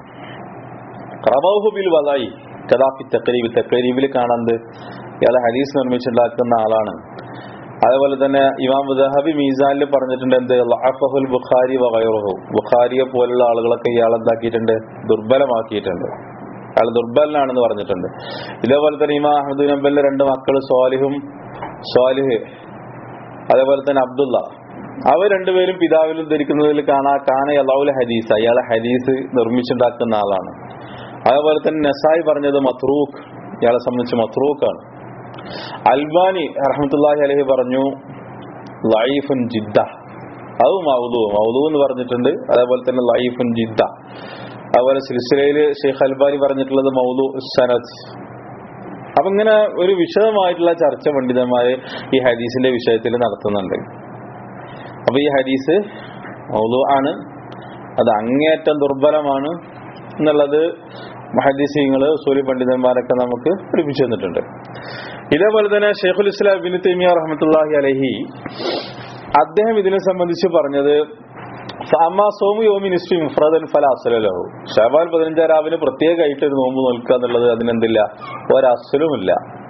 റബൗഹു ബിൽ വലായി കദാഫി തക്കരീബ് തക്കരീബിൽ കാണുന്നത് ഇയാളെ ഹദീസ് നിർമ്മിച്ചുണ്ടാക്കുന്ന ആളാണ് അതേപോലെ തന്നെ ഇമാം മുദഹബി മീസാനിൽ പറഞ്ഞിട്ടുണ്ട് എന്ത് ലഅഫഹുൽ ബുഖാരി വഗൈറുഹു ബുഖാരിയെ പോലുള്ള ആളുകളൊക്കെ ഇയാൾ എന്താക്കിയിട്ടുണ്ട് ദുർബലമാക്കിയിട്ടുണ്ട് അയാൾ ദുർബലനാണെന്ന് പറഞ്ഞിട്ടുണ്ട് ഇതേപോലെ തന്നെ ഇമാം അഹമ്മദ് നബലിന്റെ രണ്ട് മക്കൾ സ്വാലിഹും സ്വാലിഹ് അതേപോലെ തന്നെ അബ്ദുള്ള അവർ രണ്ടുപേരും പിതാവിൽ ധരിക്കുന്നതിൽ കാണാ കാന അള്ളാഹുൽ ഹദീസ് അയാളെ ഹദീസ് നിർമ്മിച്ചുണ്ടാക്കുന്ന ആളാണ് അതേപോലെ തന്നെ നസായി പറഞ്ഞത് മത്രൂഖ് ഇയാളെ സംബന്ധിച്ച് മത്രൂഖാണ് അൽബാനി റഹ്മത്തുല്ലാഹി അലഹി പറഞ്ഞു ലൈഫുൻ ജിദ്ദ അത് മൗലു മൗലു എന്ന് പറഞ്ഞിട്ടുണ്ട് അതേപോലെ തന്നെ ലൈഫുൻ ജിദ്ദ അതുപോലെ സിൽസിലയിൽ ഷെയ്ഖ് അൽബാനി പറഞ്ഞിട്ടുള്ളത് മൗലു സനദ് അപ്പൊ ഇങ്ങനെ ഒരു വിശദമായിട്ടുള്ള ചർച്ച പണ്ഡിതന്മാര് ഈ ഹദീസിന്റെ വിഷയത്തിൽ നടത്തുന്നുണ്ട് അപ്പൊ ഈ ഹദീസ് മൗലു ആണ് അത് അങ്ങേയറ്റം ദുർബലമാണ് എന്നുള്ളത് മഹദീസിങ്ങള് സൂര്യ പണ്ഡിതന്മാരൊക്കെ നമുക്ക് പഠിപ്പിച്ചു തന്നിട്ടുണ്ട് ഇതേപോലെ തന്നെ ഷെയ്ഖുൽ ഇസ്ലാം ബിൻ തൈമിയ റഹ്മത്തുള്ളാഹി അലഹി അദ്ദേഹം ഇതിനെ സംബന്ധിച്ച് പറഞ്ഞത് ഫഅമ്മാ സോമു യോമി നിസ്ഫി മുഫ്രദൻ ഫല അസലലഹു ഷാബാൻ പതിനഞ്ചാം രാവിലെ പ്രത്യേകമായിട്ട് ഒരു നോമ്പ് നോൽക്കുക എന്നുള്ളത് അതിനെന്തില്ല ഒരസലുമില്ല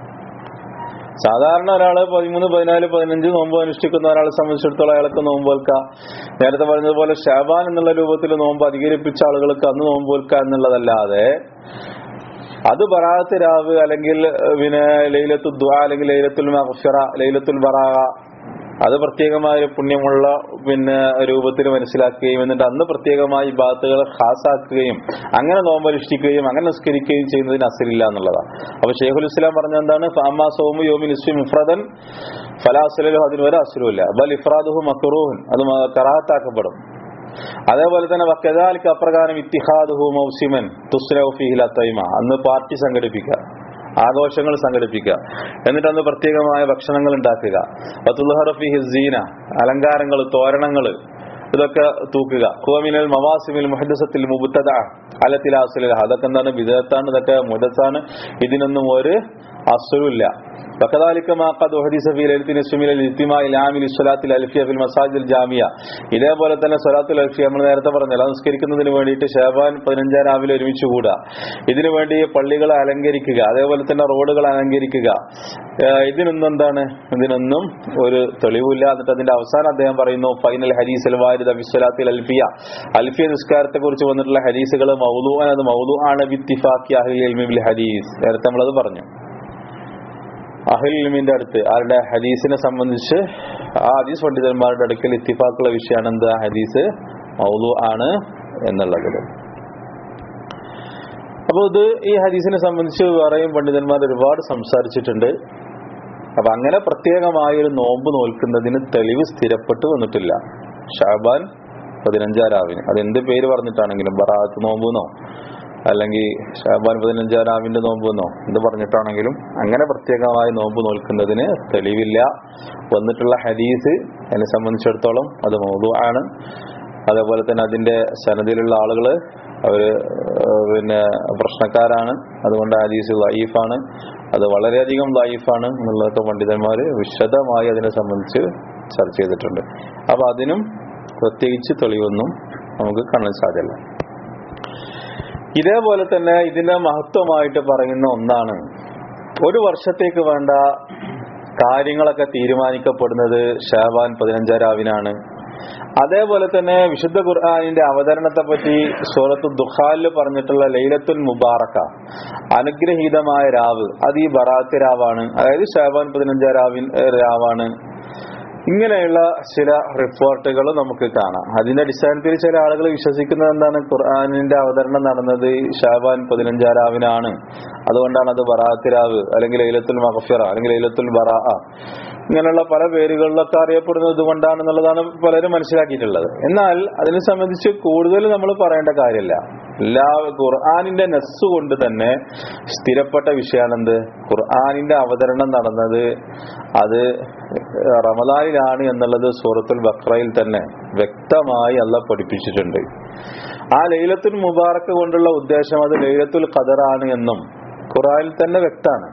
സാധാരണ ഒരാള് പതിമൂന്ന് പതിനാല് പതിനഞ്ച് നോമ്പ് അനുഷ്ഠിക്കുന്ന ഒരാളെ സംബന്ധിച്ചിടത്തോളം അയാൾക്ക് നോമ്പ് വെൽക്കാം നേരത്തെ പറഞ്ഞതുപോലെ ഷാബാൻ എന്നുള്ള രൂപത്തിൽ നോമ്പ് അധികരിപ്പിച്ച ആളുകൾക്ക് അന്ന് നോമ്പ് വെൽക്കുക എന്നുള്ളതല്ലാതെ അത് ബറാത്ത് രാവ് അല്ലെങ്കിൽ ഏഹ്, പിന്നെ ലൈലത്തുൽ ദുആ അല്ലെങ്കിൽ ലൈലത്തുൽ മഗ്ഫിറ ലൈലത്തുൽ ബറാഅ അത് പ്രത്യേകമായ ഒരു പുണ്യമുള്ള പിന്നെ രൂപത്തിൽ മനസ്സിലാക്കുകയും എന്നിട്ട് അന്ന് പ്രത്യേകമായി ബാത്തുകൾ ഖാസാക്കുകയും അങ്ങനെ നോമ്പനുഷ്ഠിക്കുകയും അങ്ങനെ നിസ്കരിക്കുകയും ചെയ്യുന്നതിന് അസലില്ല എന്നുള്ളതാണ് അപ്പൊ ഷെയ്ഖുൽ ഇസ്ലാം പറഞ്ഞ എന്താണ് ഫാമാ സോമു യോമി നിസ്ഫി മുഫ്രദൻ ഫലാസുലു അതിന് ഒരു അസുലുമില്ല ബൽ ഇഫ്രാദുഹു മക്റൂഹുൻ അത് മ- കറാഹത്താക്കപ്പെടും അതേപോലെ തന്നെ വക്കദാലിക്ക് അപ്രകാരം ഇത്തിഹാദുഹു മൗസിമൻ തുസ്ലഹു ഫീഹിൽ അത്തൈമ അന്ന് പാർട്ടി സംഘടിപ്പിക്കുക ആഘോഷങ്ങൾ സംഘടിപ്പിക്കുക എന്നിട്ട് അന്ന് പ്രത്യേകമായ ഭക്ഷണങ്ങൾ ഉണ്ടാക്കുക വത്തുൽഹറ ഫീഹി സീന അലങ്കാരങ്ങൾ തോരണങ്ങൾ ഇതൊക്കെ തൂക്കുക ഹുവമിനൽ മവാസിമിൽ മുഹദ്സത്തിൽ മുബത്തദ അലത്തിലാസുല അതൊക്കെ എന്താണ് വിദഗ്ധാണ് ഇതൊക്കെ മുദത്താണ് ഇതിനൊന്നും ഒരു അസുലില്ല وكذلك ما قد حدث في ليله النصف من الاجتماع العام للصلاه الالفيه في المساجد الجامعه ഇതേപോലെ തന്നെ സ്വലാത്തുൽ അൽഫിയ നമ്മൾ നേരത്തെ പറഞ്ഞല്ലോ അത് നിസ്കരിക്കുന്നതിന് വേണ്ടിയിട്ട് ഷാബാൻ പതിനഞ്ചാം രാവിലെ ഒരുമിച്ച് കൂടുക ഇതിനു വേണ്ടി പള്ളികൾ അലങ്കരിക്കുക അതേപോലെ തന്നെ റോഡുകൾ അലങ്കരിക്കുക ഏഹ് ഇതിനൊന്നും എന്താണ് ഇതിനൊന്നും ഒരു തെളിവില്ല എന്നിട്ട് അതിന്റെ അവസാനം അദ്ദേഹം പറയുന്നു ഫൈനൽ ഹരീസ് വാരിദ ബിസ്വലാത്തിൽ അൽഫിയ അൽഫിയ നിസ്കാരത്തെ കുറിച്ച് വന്നിട്ടുള്ള ഹരീസുകൾ മൗലു അത് മൗലു ആണ് ബിത്തിഫാക്കി അഹ്ലിൽ ഇൽമി ബിൽ ഹദീസ് നേരത്തെ നമ്മളത് പറഞ്ഞു അഹ്ലിമിന്റെ അടുത്ത് ആരുടെ ഹദീസിനെ സംബന്ധിച്ച് ആ ഹദീസ് പണ്ഡിതന്മാരുടെ അടുക്കൽ ഇത്തിഫാക്കുള്ള വിഷയമാണ് എന്ത് ആ ഹദീസ് മൗലു ആണ് എന്നുള്ളത് അപ്പൊ ഇത് ഈ ഹദീസിനെ സംബന്ധിച്ച് വേറെയും പണ്ഡിതന്മാർ ഒരുപാട് സംസാരിച്ചിട്ടുണ്ട് അപ്പൊ അങ്ങനെ പ്രത്യേകമായ ഒരു നോമ്പ് നോൽക്കുന്നതിന് തെളിവ് സ്ഥിരപ്പെട്ടു വന്നിട്ടില്ല ഷാബാൻ പതിനഞ്ചാം രാവിന് അത് എന്ത് പേര് പറഞ്ഞിട്ടാണെങ്കിലും ബറാത്ത് നോമ്പെന്നോ അല്ലെങ്കിൽ ഷാബാൻ പതിനഞ്ചാം രാവിന്റെ നോമ്പെന്നോ എന്ത് പറഞ്ഞിട്ടാണെങ്കിലും അങ്ങനെ പ്രത്യേകമായി നോമ്പ് നോൽക്കുന്നതിന് തെളിവില്ല വന്നിട്ടുള്ള ഹദീസ് എന്നെ സംബന്ധിച്ചിടത്തോളം അത് മൗതു ആണ് അതേപോലെ തന്നെ അതിന്റെ സനദിലുള്ള ആളുകള് അവര് ഏഹ് പിന്നെ പ്രശ്നക്കാരാണ് അതുകൊണ്ട് ഹദീസ് ലൈഫാണ് അത് വളരെയധികം ലൈഫാണ് എന്നുള്ളതൊക്കെ പണ്ഡിതന്മാര് വിശദമായി അതിനെ സംബന്ധിച്ച് ചർച്ച ചെയ്തിട്ടുണ്ട് അപ്പൊ അതിനും പ്രത്യേകിച്ച് തെളിവൊന്നും നമുക്ക് കാണാൻ സാധ്യമല്ല ഇതേപോലെ തന്നെ ഇതിന്റെ മഹത്വമായിട്ട് പറയുന്ന ഒന്നാണ് ഒരു വർഷത്തേക്ക് വേണ്ട കാര്യങ്ങളൊക്കെ തീരുമാനിക്കപ്പെടുന്നത് ഷാബാൻ പതിനഞ്ചാം രാവിനാണ് അതേപോലെ തന്നെ വിശുദ്ധ ഖുർആാനിന്റെ അവതരണത്തെ പറ്റി സൂറത്ത് ദുഖാലിൽ പറഞ്ഞിട്ടുള്ള ലൈലത്തുൽ മുബാറക്ക അനുഗ്രഹീതമായ രാവ് അത് ഈ ബറാത്ത് രാവാണ് അതായത് ഷാബാൻ പതിനഞ്ചാം രാവിൻ രാവാണ് ഇങ്ങനെയുള്ള ചില റിപ്പോർട്ടുകൾ നമുക്ക് കാണാം അതിന്റെ അടിസ്ഥാനത്തിൽ ചില ആളുകൾ വിശ്വസിക്കുന്നത് എന്താണ് ഖുർആാനിന്റെ അവതരണം നടന്നത് ഷാബാൻ പതിനഞ്ചാം രാവിനാണ് അതുകൊണ്ടാണ് അത് ബറാത്ത് രാവ് അല്ലെങ്കിൽ ലൈലത്തുൽ മഹഫിറ അല്ലെങ്കിൽ ലൈലത്തുൽ ബറാ ഇങ്ങനെയുള്ള പല പേരുകളിലൊക്കെ അറിയപ്പെടുന്നത് ഇതുകൊണ്ടാണെന്നുള്ളതാണ് പലരും മനസ്സിലാക്കിയിട്ടുള്ളത് എന്നാൽ അതിനെ സംബന്ധിച്ച് കൂടുതൽ നമ്മൾ പറയേണ്ട കാര്യമില്ല എല്ലാ ഖുർആാനിന്റെ നെസ് കൊണ്ട് തന്നെ സ്ഥിരപ്പെട്ട വിഷയമാണെന്ത് ഖുർആാനിന്റെ അവതരണം നടന്നത് അത് റമദാനിലാണ് എന്നുള്ളത് സൂറത്തുൽ ബക്രയിൽ തന്നെ വ്യക്തമായി അല്ല പഠിപ്പിച്ചിട്ടുണ്ട് ആ ലൈലത്തുൽ മുബാറക്ക് കൊണ്ടുള്ള ഉദ്ദേശം അത് ലൈലത്തുൽ ഖദറാണ് എന്നും ഖുർആനിൽ തന്നെ വ്യക്തമാണ്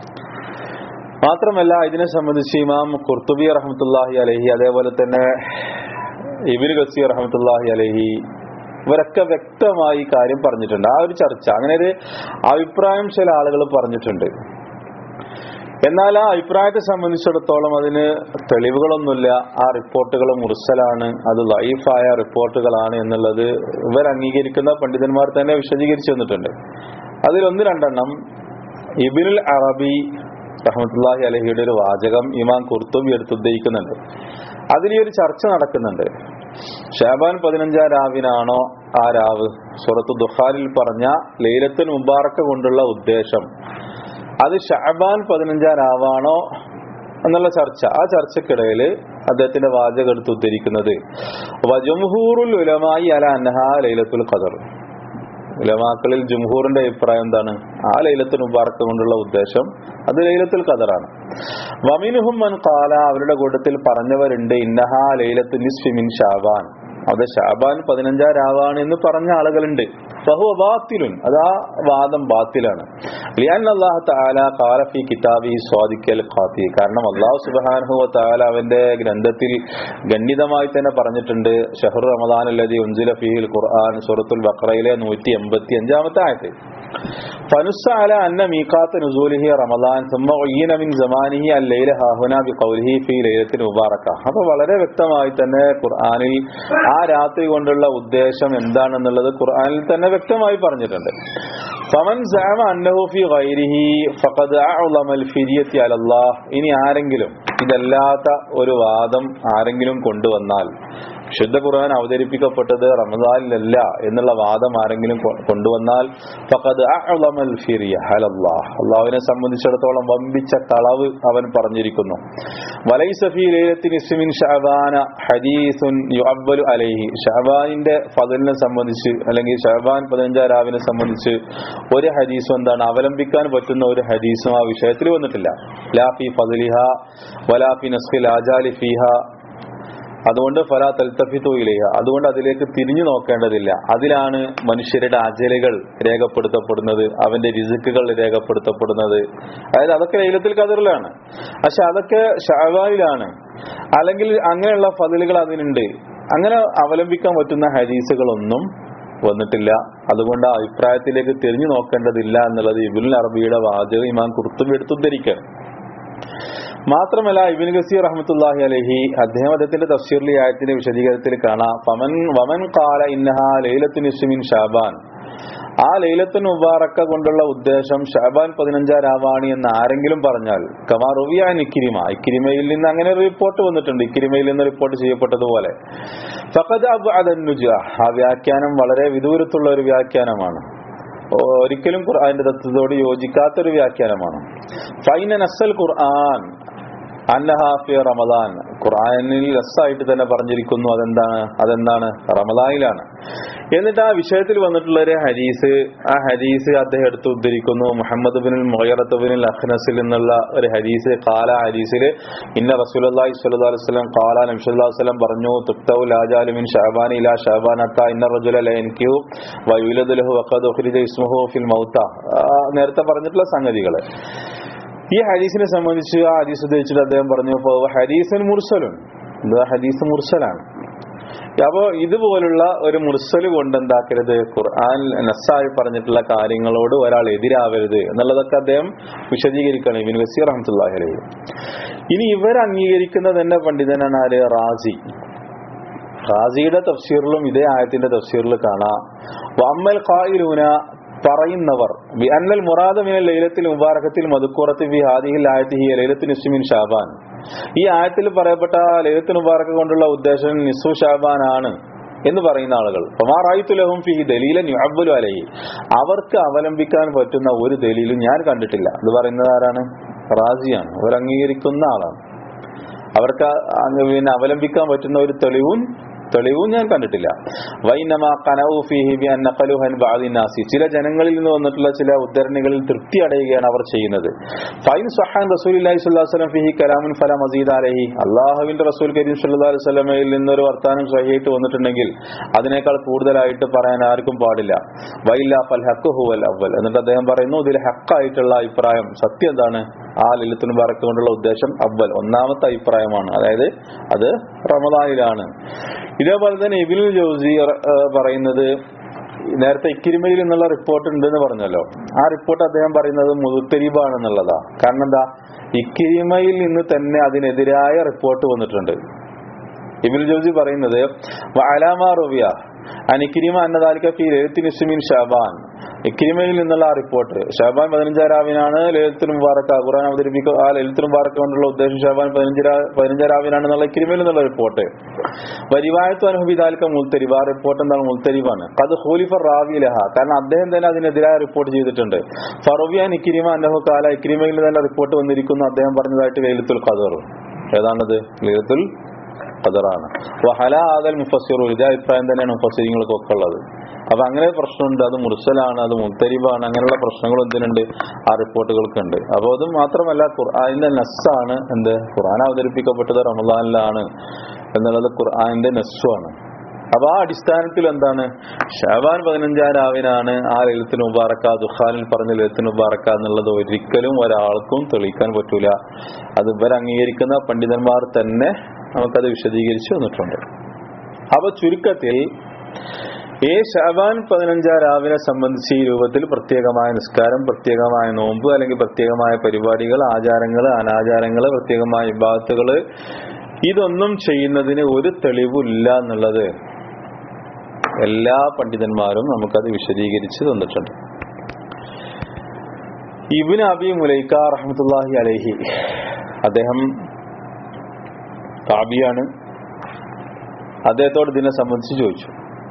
മാത്രമല്ല ഇതിനെ സംബന്ധിച്ച് ഇമാം കുർത്തുബി റഹമത്തുല്ലാഹി അലഹി അതേപോലെ തന്നെ ഇബിൻ ഗസീർ റഹമത്തുല്ലാഹി അലഹി ഇവരൊക്കെ വ്യക്തമായി ഈ കാര്യം പറഞ്ഞിട്ടുണ്ട് ആ ഒരു ചർച്ച അങ്ങനെ ഒരു അഭിപ്രായം ചില ആളുകൾ പറഞ്ഞിട്ടുണ്ട് എന്നാൽ ആ അഭിപ്രായത്തെ സംബന്ധിച്ചിടത്തോളം അതിന് തെളിവുകളൊന്നുമില്ല ആ റിപ്പോർട്ടുകൾ മുർസലാണ് അത് ലൈഫായ റിപ്പോർട്ടുകളാണ് എന്നുള്ളത് ഇവർ അംഗീകരിക്കുന്ന പണ്ഡിതന്മാർ തന്നെ വിശദീകരിച്ചു വന്നിട്ടുണ്ട് അതിൽ ഒന്ന് രണ്ടെണ്ണം ഇബിനുൽ അറബി റഹമത്തുല്ലാഹി അലഹിയുടെ ഒരു വാചകം ഇമാം കുർത്തുബി എടുത്ത് ഉദ്ധരിക്കുന്നുണ്ട് അതിൽ ഈ ഒരു ചർച്ച നടക്കുന്നുണ്ട് ഷാബാൻ പതിനഞ്ചാം രാവിനാണോ ആ രാവ് സുറത്ത് ദുഹാലിൽ പറഞ്ഞ ലൈലത്തുൽ മുബാറക്ക് കൊണ്ടുള്ള ഉദ്ദേശം അത് ഷാബാൻ പതിനഞ്ചാം രാവാണോ എന്നുള്ള ചർച്ച ആ ചർച്ചക്കിടയിൽ അദ്ദേഹത്തിന്റെ വാചകം എടുത്ത് ഉദ്ധരിക്കുന്നത് വജംഹൂറുൽ ഉലമായി അല അന്നഹ ലൈലത്തുൽ ഖദർ ഉലമാക്കളിൽ ജുംഹൂറിന്റെ അഭിപ്രായം എന്താണ് ആ ലൈലത്തുൽ മുബാറക്ക് കൊണ്ടുള്ള ഉദ്ദേശം അത് ലൈലത്തുൽ ഖദറാണ് വമിനുഹും മൻ കാല അവരുടെ കൂട്ടത്തിൽ പറഞ്ഞവരുണ്ട് ഇന്നഹ ലൈലത്തു നിസ്ഫി മിൻ ഷാബാൻ അത് ഷാബാൻ പതിനഞ്ചാം രാവാണ് എന്ന് പറഞ്ഞ ആളുകളുണ്ട് ഫഹുവ ബാത്തിലുൻ അത് ആ വാദം ബാത്തിലാണ് ലിയാൻ അള്ളാഹു താല കാലഫി കിതാബി സ്വാദിക്കൽ ഖാത്തി കാരണം അള്ളാഹു സുബാനഹു താല അവന്റെ ഗ്രന്ഥത്തിൽ ഗണ്ഡിതമായി തന്നെ പറഞ്ഞിട്ടുണ്ട് ഷഹർ റമദാൻ അല്ലതി ഉൻസുല ഫിഹിൽ ഖുർആൻ സൂറത്തുൽ ബക്രയിലെ നൂറ്റി എൺപത്തി അഞ്ചാമത്തെ ആയത്ത് ഫനുസ്സാല അന്ന മീഖാത്ത് നുസൂലിഹി റമദാൻ ثم عين من زمانه الليل ها هنا بقوله في ليلة مباركة അപ്പൊ വളരെ വ്യക്തമായി തന്നെ ഖുർആനിൽ ആ രാത്രി കൊണ്ടുള്ള ഉദ്ദേശം എന്താണെന്നുള്ളത് ഖുർആനിൽ തന്നെ വ്യക്തമായി പറഞ്ഞിട്ടുണ്ട് ഫമൻ സഅമ അന്നഹു ഫി ഗൈരിഹി ഫഖദ് അഅളമ അൽ ഫിരിയത്തി അലല്ലാഹ് ഇനി ആരെങ്കിലും ഇതല്ലാത്ത ഒരു വാദം ആരെങ്കിലും കൊണ്ടുവന്നാൽ ശുദ്ധ ഖുർആൻ അവതരിപ്പിക്കപ്പെട്ടത് റമദാനിലല്ല എന്നുള്ള വാദം ആരെങ്കിലും കൊ- കൊണ്ടുവന്നാൽ ഫഖദ് അഅളമൽ ഫിരിയ അലല്ലാഹ് അള്ളാഹുവിനെ സംബന്ധിച്ചിടത്തോളം വമ്പിച്ച കളവ് അവൻ പറഞ്ഞിരിക്കുന്നു വലൈസ ഫീ ലൈലത്തിൻ ഇസ്മിൻ ഷഅബാന ഹദീസുൻ യുഅവ്വലു അലൈഹി ഷഅബാനിന്റെ ഫضലിനെ സംബന്ധിച്ച് അല്ലെങ്കിൽ ഷഅബാൻ പതിനഞ്ചാം രാവിനെ സംബന്ധിച്ച് ഒരു ഹദീസും എന്താണ് അവലംബിക്കാൻ പറ്റുന്ന ഒരു ഹദീസും ആ വിഷയത്തിൽ വന്നിട്ടില്ല ലാ ഫി ഫضലിഹ വലാ ഫി നസ്ഖിൽ ആജാലി ഫീഹ അതുകൊണ്ട് ഫല തൽത്തഫിത്തു ഇലയ അതുകൊണ്ട് അതിലേക്ക് തിരിഞ്ഞു നോക്കേണ്ടതില്ല അതിലാണ് മനുഷ്യരുടെ അജലുകൾ രേഖപ്പെടുത്തപ്പെടുന്നത് അവന്റെ രിസുക്കുകൾ രേഖപ്പെടുത്തപ്പെടുന്നത് അതായത് അതൊക്കെ ലൈലത്തിൽ കതിറിലാണ് പക്ഷെ അതൊക്കെ ഷാവായിലാണ് അല്ലെങ്കിൽ അങ്ങനെയുള്ള ഫതിലുകൾ അതിനുണ്ട് അങ്ങനെ അവലംബിക്കാൻ പറ്റുന്ന ഹദീസുകളൊന്നും വന്നിട്ടില്ല അതുകൊണ്ട് ആ അഭിപ്രായത്തിലേക്ക് തിരിഞ്ഞു നോക്കേണ്ടതില്ല എന്നുള്ളത് ഇബുൽ അറബിയുടെ വാചകം ഇമാം കുർത്തുബി എടുത്തുദ്ധരിക്കുകയാണ് മാത്രമല്ല ഇബിൻ ഗസീർ റഹ്മത്തുല്ലാഹി അലഹി അദ്ദേഹം അദ്ദേഹത്തിന്റെ തഫ്സീർലി ആയത്തിന്റെ വിശദീകരണത്തിൽ കാണാം ഫമൻ വമൻ കാല ഇന്നഹ ലൈലത്തു നിസ്മിൻ ഷാബാൻ ആ ലൈലത്തുൻ മുബാറക്ക കൊണ്ടുള്ള ഉദ്ദേശം ഷാബാൻ പതിനഞ്ചാം രാവാണി എന്ന് ആരെങ്കിലും പറഞ്ഞാൽ കമാ റുവിയാൻ ഇക്കിരിമ ഇക്കിരിമയിൽ നിന്ന് അങ്ങനെ ഒരു റിപ്പോർട്ട് വന്നിട്ടുണ്ട് ഇക്കിരിമയിൽ നിന്ന് റിപ്പോർട്ട് ചെയ്യപ്പെട്ടതുപോലെ ഫഖദ് അബ് അദന്നുജ ആ വ്യാഖ്യാനം വളരെ വിദൂരത്തുള്ള ഒരു വ്യാഖ്യാനമാണ് ഒരിക്കലും ഖുർആന്റെ തത്വത്തോട് യോജിക്കാത്ത ഒരു വ്യാഖ്യാനമാണ് ഫൈന നസൽ ഖുർആൻ അന്നഹാഫി റമദാൻ ഖുർആനിൽ രസമായിട്ട് തന്നെ പറഞ്ഞിരിക്കുന്നു അതെന്താണ് അതെന്താണ് റമദാനിലാണ് എന്നിട്ട് ആ വിഷയത്തിൽ വന്നിട്ടുള്ള ഒരു ഹദീസ് ആ ഹദീസ് അദ്ദേഹം എടുത്ത് ഉദ്ധരിക്കുന്നു മുഹമ്മദ് ബിൻ മൊയറത്ത് ബിൻ അഖ്നസിൽ നിന്നുള്ള ഒരു ഹദീസ് കാല ഹദീസിൽ ഇന്ന റസൂലി സ്വല്ലല്ലാഹു അലൈഹി വസല്ലം കാല നബി സല്ലല്ലാഹു അലൈഹി വസല്ലം പറഞ്ഞു തുക്തൗ ലാജാലു മിൻ ഷഅബാൻ ഇലാ ഷഅബാൻ അത്ത ഇന്ന റജുല ലയൻകിയു വയുലദു ലഹു വഖദ് ഉഖ്രിജ ഇസ്മുഹു ഫിൽ മൗത ആ, നേരത്തെ പറഞ്ഞിട്ടുള്ള സംഗതികള് ഈ ഹദീസിനെ സംബന്ധിച്ച് ആ ഹദീസ് ഉദ്ധരിച്ചിട്ട് അദ്ദേഹം പറഞ്ഞു "ഫഹുവ ഹദീസുൻ മുർസലുൻ ഇത് ഹദീസ് മുർസലാണ് അപ്പോ ഇതുപോലുള്ള ഒരു മുർസല് കൊണ്ട് എന്താക്കരുത് ഖുർആൻ നസ്സായി പറഞ്ഞിട്ടുള്ള കാര്യങ്ങളോട് ഒരാൾ എതിരാവരുത് എന്നുള്ളതൊക്കെ അദ്ദേഹം വിശദീകരിക്കണം ഇബിൻ വസീർ റഹ്മത്തുള്ളാഹി അലൈഹി ഇനി ഇവർ അംഗീകരിക്കുന്ന തന്നെ പണ്ഡിതനാണ് ആര് റാസി റാസിയുടെ തഫ്സീറിലും ഇതേ ആയത്തിന്റെ തഫ്സീറിൽ കാണാം വമ്മൽ ഖായിലൂന പറയുന്നവർ ബി അന്നൽ മുറാദ മിനൽ ലൈലത്തിൽ മുബാറകത്തിൽ മധുക്കുറത്ത് ബി ഹാദിഹിൽ ആയത്തി ഹി ലൈലത്ത് നിസ്മിൻ ഷാബാൻ ഈ ആയത്തിൽ പറയപ്പെട്ട ലൈലത്ത് മുബാറക്ക് കൊണ്ടുള്ള ഉദ്ദേശം നിസ്സു ഷാബാൻ ആണ് എന്ന് പറയുന്ന ആളുകൾ ലഹും ഫി ദലീലൻ യുഅബ്ബുലു അലൈഹി അവർക്ക് അവലംബിക്കാൻ പറ്റുന്ന ഒരു ദലീലും ഞാൻ കണ്ടിട്ടില്ല ഇത് പറയുന്നത് ആരാണ് റാസിയാണ് അവർ അംഗീകരിക്കുന്ന ആളാണ് അവർക്ക് അങ്ങ് പിന്നെ അവലംബിക്കാൻ പറ്റുന്ന ഒരു തെളിവും തെളിവും ഞാൻ കണ്ടിട്ടില്ല വൈനമാ കനവു ഫീഹി ബി അൻ നഖലുഹു അൻ ബഅദി നാസി ചില ജനങ്ങളിൽ നിന്ന് വന്നിട്ടുള്ള ചില ഉദ്ധരണികളിൽ തൃപ്തി അടയുകയാണ് അവർ ചെയ്യുന്നത് ഫൈൻ സഹാൻ റസൂലുള്ളാഹി സ്വല്ലല്ലാഹു അലൈഹി വസല്ലം ഫീഹി കലാമുൻ ഫല മസീദ് അലൈഹി അല്ലാഹുവിന്റെ റസൂൽ കരീം സ്വല്ലല്ലാഹു അലൈഹി വസല്ലമയിൽ നിന്നൊരു വർത്താനം സഹിയായിട്ട് വന്നിട്ടുണ്ടെങ്കിൽ അതിനേക്കാൾ കൂടുതലായിട്ട് പറയാൻ ആർക്കും പാടില്ല വൈല്ല ഫൽ ഹഖ് ഹുവൽ അവൽ എന്നിട്ട് അദ്ദേഹം പറയുന്നു ഇതിൽ ഹക്കായിട്ടുള്ള അഭിപ്രായം സത്യം എന്താണ് ആ ലലിത്തുൽ മുബാറക്ക് കൊണ്ടുള്ള ഉദ്ദേശം അവൽ ഒന്നാമത്തെ അഭിപ്രായമാണ് അതായത് അത് റമദാനിലാണ് ഇതേപോലെ തന്നെ ഇബിനുൽ ജോസി പറയുന്നത് നേരത്തെ ഇക്കിരിമയിൽ എന്നുള്ള റിപ്പോർട്ട് ഉണ്ടെന്ന് പറഞ്ഞല്ലോ ആ റിപ്പോർട്ട് അദ്ദേഹം പറയുന്നത് മുതുത്തരീബാണെന്നുള്ളതാ കാരണം എന്താ ഇക്കിരിമയിൽ നിന്ന് തന്നെ അതിനെതിരായ റിപ്പോർട്ട് വന്നിട്ടുണ്ട് ഇബിൽ ജോസി പറയുന്നത് അലാമ റോവിയ അനിക്കിരിമ അന്നദാലിക്ക ഫി ലളിത്ത് നിസ്മിൻ ഷാബാൻ ഇക്കിരിമയിൽ നിന്നുള്ള ആ റിപ്പോർട്ട് ഷാബാൻ പതിനഞ്ചാം രാവിനാണ് ലളിത്തുൽ മുബാറക്ക ഖുറാൻ അവതരിപ്പിക്കുക ആ ലളിത്തുൽ മുബാറക്ക കൊണ്ടുള്ള ഉദ്ദേശം ഷാബാൻ പതിനഞ്ചാം രാവിനാണെന്നുള്ള ഇക്കിരിമയിൽ നിന്നുള്ള റിപ്പോർട്ട് വരിവായത്തു അനുഭവിതാലിക്ക മുൽത്തരിബ് ആ റിപ്പോർട്ട് എന്താണ് മുൽത്തരിബാണ് അത് ഹോലിഫർ റാവി ലഹ കാരണം അദ്ദേഹം തന്നെ അതിനെതിരായ റിപ്പോർട്ട് ചെയ്തിട്ടുണ്ട് ഫറോവിയാൻ ഇക്കിരിമ അന്നഹു കാല ഇക്കിരിമയിൽ തന്നെ റിപ്പോർട്ട് വന്നിരിക്കുന്നു അദ്ദേഹം പറഞ്ഞതായിട്ട് ലളിത്തുൽ ഖദർ ഏതാണത് ലളിത്തുൽ ഖദറാണ് വഹല ആദൽ മുഫസ്സിറു ഇതേ അഭിപ്രായം തന്നെയാണ് മുഫസ്സിരിങ്ങൾക്കൊക്കെ ഉള്ളത് അപ്പൊ അങ്ങനെ പ്രശ്നമുണ്ട് അത് മുർസലാണ് അത് മുത്തരിബാണ് അങ്ങനെയുള്ള പ്രശ്നങ്ങൾ എന്തിനുണ്ട് ആ റിപ്പോർട്ടുകൾക്ക് ഉണ്ട് അപ്പൊ അത് മാത്രമല്ല ഖുർആാനിന്റെ നസ്സാണ് എന്ത് ഖുർആൻ അവതരിപ്പിക്കപ്പെട്ടത് റമദാനിലാണ് എന്നുള്ളത് ഖുർആാനിന്റെ നസ്സുമാണ് അപ്പൊ ആ അടിസ്ഥാനത്തിൽ എന്താണ് ഷാബാൻ പതിനഞ്ചാം രാവിനാണ് ആ ലളിത്തിന് മുബാറക്ക ദുഖാനിൽ പറഞ്ഞ ലളിത്തിന് മുബാറക്ക എന്നുള്ളത് ഒരിക്കലും ഒരാൾക്കും തെളിയിക്കാൻ പറ്റൂല അത് ഇവർ അംഗീകരിക്കുന്ന പണ്ഡിതന്മാർ തന്നെ നമുക്കത് വിശദീകരിച്ച് വന്നിട്ടുണ്ട് അപ്പൊ ചുരുക്കത്തിൽ ഈ ഷാബാൻ പതിനഞ്ചാം രാവിനെ സംബന്ധിച്ച് ഈ രൂപത്തിൽ പ്രത്യേകമായ നിസ്കാരം പ്രത്യേകമായ നോമ്പ് അല്ലെങ്കിൽ പ്രത്യേകമായ പരിപാടികൾ ആചാരങ്ങൾ അനാചാരങ്ങൾ പ്രത്യേകമായ വിഭാഗത്തുകൾ ഇതൊന്നും ചെയ്യുന്നതിന് ഒരു തെളിവില്ല എന്നുള്ളത് എല്ലാ പണ്ഡിതന്മാരും നമുക്കത് വിശദീകരിച്ച് തന്നിട്ടുണ്ട് ഇബിൻ അബി മുലൈക്ക റഹ്മത്തുല്ലാഹി അലൈഹി അദ്ദേഹം താബിയാണ് അദ്ദേഹത്തോട് ഇതിനെ സംബന്ധിച്ച് ചോദിച്ചു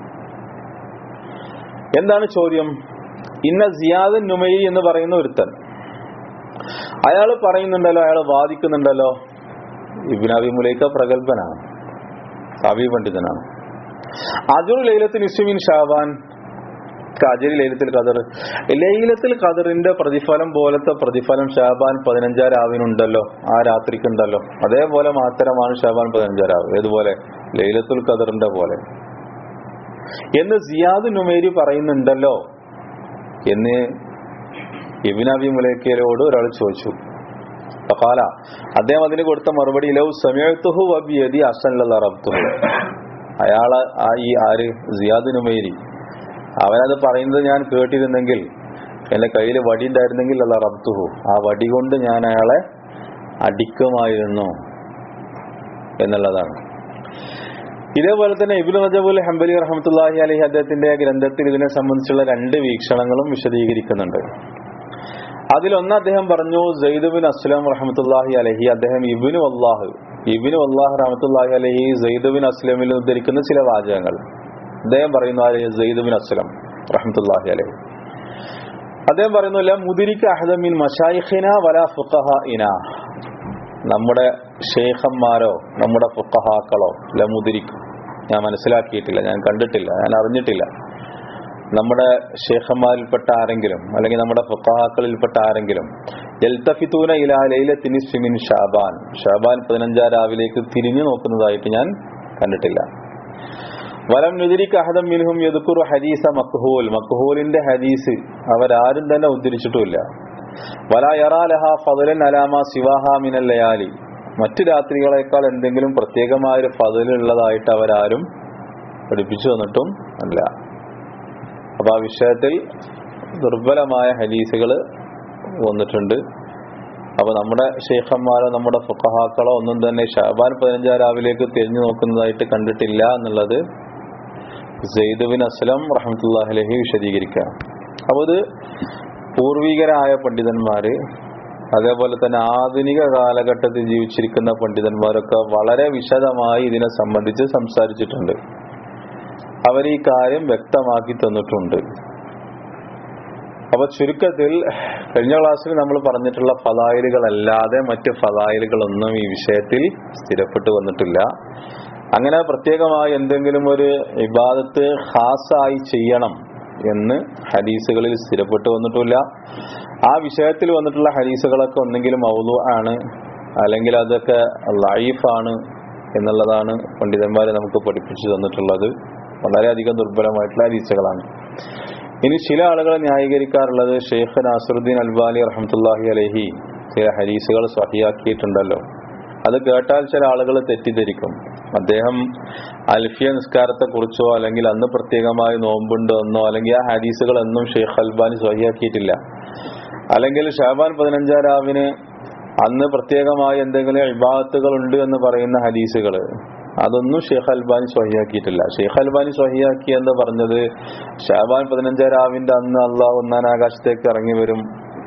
എന്താണ് ചോദ്യം ഇന്ന സിയാദ് നുമൈ എന്ന് പറയുന്ന ഒരുത്തൻ അയാൾ പറയുന്നുണ്ടല്ലോ അയാൾ വാദിക്കുന്നുണ്ടല്ലോ ഇബിനാബി മുലൈക്ക പ്രഗത്ഭനാണ് സാബി പണ്ഡിതനാണ് അജുർ ലൈലത്തിൽ ഇസ്മിൻ ഷാബാൻ അജരി ലൈലത്തിൽ ഖദർ ലൈലത്തിൽ ഖദറിന്റെ പ്രതിഫലം പോലത്തെ പ്രതിഫലം ഷാബാൻ പതിനഞ്ചാം രാവിനുണ്ടല്ലോ ആ രാത്രിക്കുണ്ടല്ലോ അതേപോലെ മാത്രമാണ് ഷാബാൻ പതിനഞ്ചാം രാവ് ഏതുപോലെ ലൈലത്തുൽ ഖദറിന്റെ പോലെ എന്ന് സിയാദ് നുമേരി പറയുന്നുണ്ടല്ലോ എന്ന് ഇബിനബി മുലൈക്കയോട് ഒരാൾ ചോദിച്ചു ഫഖാല അദ്ദേഹം അതിന് കൊടുത്ത മറുപടി ലൗ സമയത്തുഹു വബിയതി അസല്ല റബ്തുഹു അയാള് ആ ഈ ആര് സിയാദ് നുമേരി അവനത് പറയുന്നത് ഞാൻ കേട്ടിരുന്നെങ്കിൽ എന്റെ കയ്യിൽ വടി ഉണ്ടായിരുന്നെങ്കിൽ അല്ല റബ്തുഹു ആ വടി കൊണ്ട് ഞാൻ അയാളെ അടിക്കുമായിരുന്നു എന്നുള്ളതാണ് ഇതേപോലെ തന്നെ ഇബിൻ റജബുൽ ഹംബലി റഹമത്തുല്ലാഹി അലഹി അദ്ദേഹത്തിന്റെ ഗ്രന്ഥത്തിൽ ഇതിനെ സംബന്ധിച്ചുള്ള രണ്ട് വീക്ഷണങ്ങളും വിശദീകരിക്കുന്നുണ്ട് അതിലൊന്ന് അദ്ദേഹം പറഞ്ഞു സൈദുബിൻ അസ്ലം റഹമത്തുല്ലാഹി അലഹി അദ്ദേഹം ഇബിനു അള്ളാഹ് ഇബിനു അള്ളാഹ് റഹമത്തുല്ലാഹി അലഹി സൈദുബിൻ അസ്ലമിൽ ഉദ്ധരിക്കുന്ന ചില വാചകങ്ങൾ അദ്ദേഹം പറയുന്നു ആര് സൈദുബിൻ അസ്ലം റഹമത്തുല്ലാഹി അലഹി അദ്ദേഹം പറയുന്നു ല മുദിരിക്ക അഹദമിൻ മഷായിഖിന വല ഫുഖഹ ഇന നമ്മുടെ ഷേഖന്മാരോ നമ്മുടെ ഫുഖഹാക്കളോ ല മുദിരിക്കും ഞാൻ മനസ്സിലാക്കിയിട്ടില്ല ഞാൻ കണ്ടിട്ടില്ല ഞാൻ അറിഞ്ഞിട്ടില്ല നമ്മുടെ ഷേഖന്മാരിൽപ്പെട്ട ആരെങ്കിലും അല്ലെങ്കിൽ നമ്മുടെ ഫുഖഹാക്കളിൽപ്പെട്ട ആരെങ്കിലും എൽത്തഫിത്തൂന ഇലാ ലൈലത്തിനി സിമിൻ ഷാബാൻ ഷാബാൻ പതിനഞ്ചാം രാവിലേക്ക് തിരിഞ്ഞു നോക്കുന്നതായിട്ട് ഞാൻ കണ്ടിട്ടില്ല വലം നുദിരിക്ക് അഹദം മിൻഹും യദുക്കുറു ഹദീസ മക്ഹൂൽ മക്ഹൂലിന്റെ ഹദീസ് അവരാരും തന്നെ ഉദ്ധരിച്ചിട്ടുമില്ല വല യറാലഹ ഫദലൻ അലാമ സിവാഹ മിനൽ ലയാലി മറ്റു രാത്രികളെക്കാൾ എന്തെങ്കിലും പ്രത്യേകമായ ഒരു ഫതിലുള്ളതായിട്ട് അവരാരും പഠിപ്പിച്ചു തന്നിട്ടും അല്ല അപ്പൊ ആ വിഷയത്തിൽ ദുർബലമായ ഹദീസുകൾ വന്നിട്ടുണ്ട് അപ്പൊ നമ്മുടെ ഷെയ്ഖന്മാരോ നമ്മുടെ ഫുഖഹാക്കളോ ഒന്നും തന്നെ ഷാബാൻ പതിനഞ്ചാം രാവിലേക്ക് തിരിഞ്ഞു നോക്കുന്നതായിട്ട് കണ്ടിട്ടില്ല എന്നുള്ളത് സെയ്ദുബിൻ അസ്ലം റഹമത്തുല്ലാഹിലഹി വിശദീകരിക്കാം അപ്പൊ ഇത് പൂർവികരായ പണ്ഡിതന്മാര് അതേപോലെ തന്നെ ആധുനിക കാലഘട്ടത്തിൽ ജീവിച്ചിരിക്കുന്ന പണ്ഡിതന്മാരൊക്കെ വളരെ വിശദമായി ഇതിനെ സംബന്ധിച്ച് സംസാരിച്ചിട്ടുണ്ട് അവർ ഈ കാര്യം വ്യക്തമാക്കി തന്നിട്ടുണ്ട് അപ്പൊ ചുരുക്കത്തിൽ കഴിഞ്ഞ ക്ലാസ്സിൽ നമ്മൾ പറഞ്ഞിട്ടുള്ള ഫലായിലുകളല്ലാതെ മറ്റ് ഫലായിലുകളൊന്നും ഈ വിഷയത്തിൽ സ്ഥിരപ്പെട്ടു വന്നിട്ടില്ല അങ്ങനെ പ്രത്യേകമായി എന്തെങ്കിലും ഒരു ഇബാദത്ത് ഖാസായി ചെയ്യണം എന്ന് ഹദീസുകളിൽ സ്ഥിരപ്പെട്ടു വന്നിട്ടില്ല ആ വിഷയത്തിൽ വന്നിട്ടുള്ള ഹദീസുകളൊക്കെ ഒന്നെങ്കിലും മൗലു ആണ് അല്ലെങ്കിൽ അതൊക്കെ ലൈഫാണ് എന്നുള്ളതാണ് പണ്ഡിതന്മാരെ നമുക്ക് പഠിപ്പിച്ചു തന്നിട്ടുള്ളത് വളരെയധികം ദുർബലമായിട്ടുള്ള ഹദീസുകളാണ് ഇനി ചില ആളുകൾ ന്യായീകരിക്കാറുള്ളത് ഷെയ്ഖ് നാസറുദ്ദീൻ അൽബാലി റഹമത്തുല്ലാഹി അലഹി ചില ഹരീസുകൾ സ്വഹിയാക്കിയിട്ടുണ്ടല്ലോ അത് കേട്ടാൽ ചില ആളുകൾ തെറ്റിദ്ധരിക്കും അദ്ദേഹം അൽഫിയ നിസ്കാരത്തെ കുറിച്ചോ അല്ലെങ്കിൽ അന്ന് പ്രത്യേകമായി നോമ്പുണ്ടോ എന്നോ അല്ലെങ്കിൽ ആ ഹദീസുകൾ എന്നും ഷെയ്ഖ് അൽബാനി സ്വഹിയാക്കിയിട്ടില്ല അല്ലെങ്കിൽ ഷാബാൻ പതിനഞ്ചാം രാവിന് അന്ന് പ്രത്യേകമായി എന്തെങ്കിലും ഇബാദത്തുകൾ ഉണ്ട് എന്ന് പറയുന്ന ഹദീസുകൾ അതൊന്നും ഷെയ്ഖ് അൽബാനി സ്വഹിയാക്കിയിട്ടില്ല ഷെയ്ഖ് അൽബാനി സ്വഹിയാക്കി എന്ന് പറഞ്ഞത് ഷാബാൻ പതിനഞ്ചാം രാവിന്റെ അന്ന് അള്ളാഹ് ഒന്നാം ആകാശത്തേക്ക് ഇറങ്ങി വരും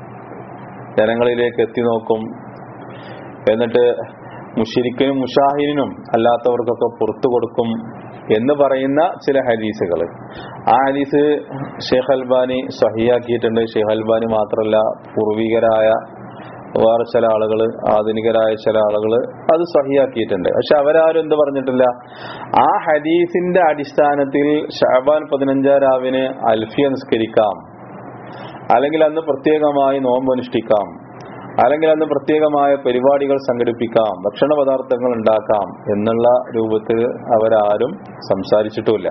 ജനങ്ങളിലേക്ക് എത്തി നോക്കും എന്നിട്ട് മുഷിരിക്കിനും മുഷാഹിനും അല്ലാത്തവർക്കൊക്കെ പുറത്തു കൊടുക്കും എന്ന് പറയുന്ന ചില ഹദീസുകൾ ആ ഹദീസ് ഷെയ്ഖ് അൽബാനി സഹിയാക്കിയിട്ടുണ്ട് ഷെയ്ഖ് അൽബാനി മാത്രമല്ല പൂർവികരായ വേറെ ചില ആളുകൾ ആധുനികരായ ചില ആളുകൾ അത് സഹിയാക്കിയിട്ടുണ്ട് പക്ഷെ അവരാരും എന്ത് പറഞ്ഞിട്ടില്ല ആ ഹദീസിന്റെ അടിസ്ഥാനത്തിൽ ഷാബാൻ പതിനഞ്ചാം രാവിന് അൽഫിയ നിസ്കരിക്കാം അല്ലെങ്കിൽ അന്ന് പ്രത്യേകമായി നോമ്പനുഷ്ഠിക്കാം അല്ലെങ്കിൽ അന്ന് പ്രത്യേകമായ പരിപാടികൾ സംഘടിപ്പിക്കാം ഭക്ഷണ പദാർത്ഥങ്ങൾ ഉണ്ടാക്കാം എന്നുള്ള രൂപത്തിൽ അവരാരും സംസാരിച്ചിട്ടുമില്ല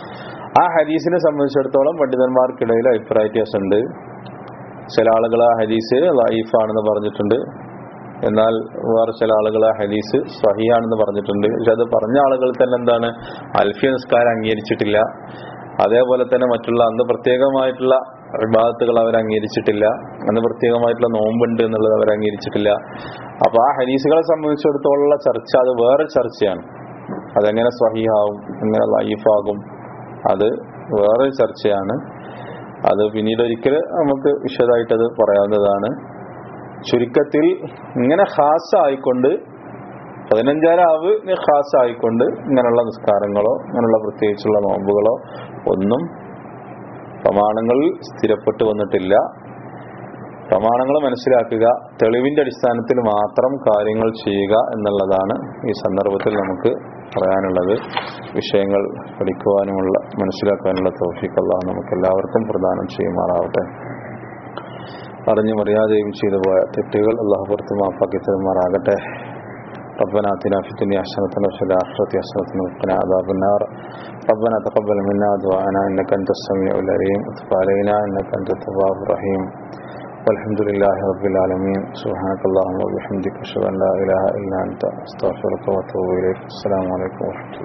ആ ഹദീസിനെ സംബന്ധിച്ചിടത്തോളം പണ്ഡിതന്മാർക്കിടയിൽ അഭിപ്രായ വ്യത്യാസമുണ്ട് ചില ആളുകൾ ആ ഹദീസ് ലൈഫാണെന്ന് പറഞ്ഞിട്ടുണ്ട് എന്നാൽ വേറെ ചില ആളുകൾ ആ ഹദീസ് സ്വഹിയാണെന്ന് പറഞ്ഞിട്ടുണ്ട് പക്ഷെ അത് പറഞ്ഞ ആളുകൾ തന്നെ എന്താണ് അൽഫിയ നിസ്കാരം അംഗീകരിച്ചിട്ടില്ല അതേപോലെ തന്നെ മറ്റുള്ള അന്ന് പ്രത്യേകമായിട്ടുള്ള വിഭാഗത്തുകൾ അവർ അംഗീകരിച്ചിട്ടില്ല അന്ന് പ്രത്യേകമായിട്ടുള്ള നോമ്പുണ്ട് എന്നുള്ളത് അവർ അംഗീകരിച്ചിട്ടില്ല അപ്പൊ ആ ഹദീസുകളെ സംബന്ധിച്ചിടത്തോളം ചർച്ച അത് വേറെ ചർച്ചയാണ് അതെങ്ങനെ സ്വഹീഹാവും എങ്ങനെ ലൈഫാകും അത് വേറെ ചർച്ചയാണ് അത് പിന്നീട് ഒരിക്കൽ നമുക്ക് വിശദമായിട്ട് അത് പറയാവുന്നതാണ് ചുരുക്കത്തിൽ ഇങ്ങനെ ഖാസ് ആയിക്കൊണ്ട് പതിനഞ്ചാരാവ് ഖാസ് ആയിക്കൊണ്ട് ഇങ്ങനെയുള്ള നിസ്കാരങ്ങളോ ഇങ്ങനെയുള്ള പ്രത്യേകിച്ചുള്ള നോമ്പുകളോ ഒന്നും പ്രമാണങ്ങളിൽ സ്ഥിരപ്പെട്ടു വന്നിട്ടില്ല പ്രമാണങ്ങൾ മനസ്സിലാക്കുക തെളിവിന്റെ അടിസ്ഥാനത്തിൽ മാത്രം കാര്യങ്ങൾ ചെയ്യുക എന്നുള്ളതാണ് ഈ സന്ദർഭത്തിൽ നമുക്ക് പറയാനുള്ളത് വിഷയങ്ങൾ പഠിക്കുവാനുമുള്ള മനസ്സിലാക്കാനുള്ള തൗഫീഖ് അള്ളാഹ് നമുക്ക് എല്ലാവർക്കും പ്രദാനം ചെയ്യുമാറാവട്ടെ അറിഞ്ഞു മറിയാതെയും ചെയ്തു പോയ തെറ്റുകൾ അള്ളാഹു പുറത്ത് മാപ്പാക്കി തരുമാറാകട്ടെ ربنا آتنا في الدنيا حسنة وفي الآخرة حسنة وقنا عذاب النار ربنا تقبل منا دعاءنا إنك أنت السميع العليم وتب علينا إنك أنت التواب الرحيم والحمد لله رب العالمين سبحانك اللهم وبحمدك أشهد أن لا إله إلا أنت أستغفرك وأتوب إليك السلام عليكم ورحمة الله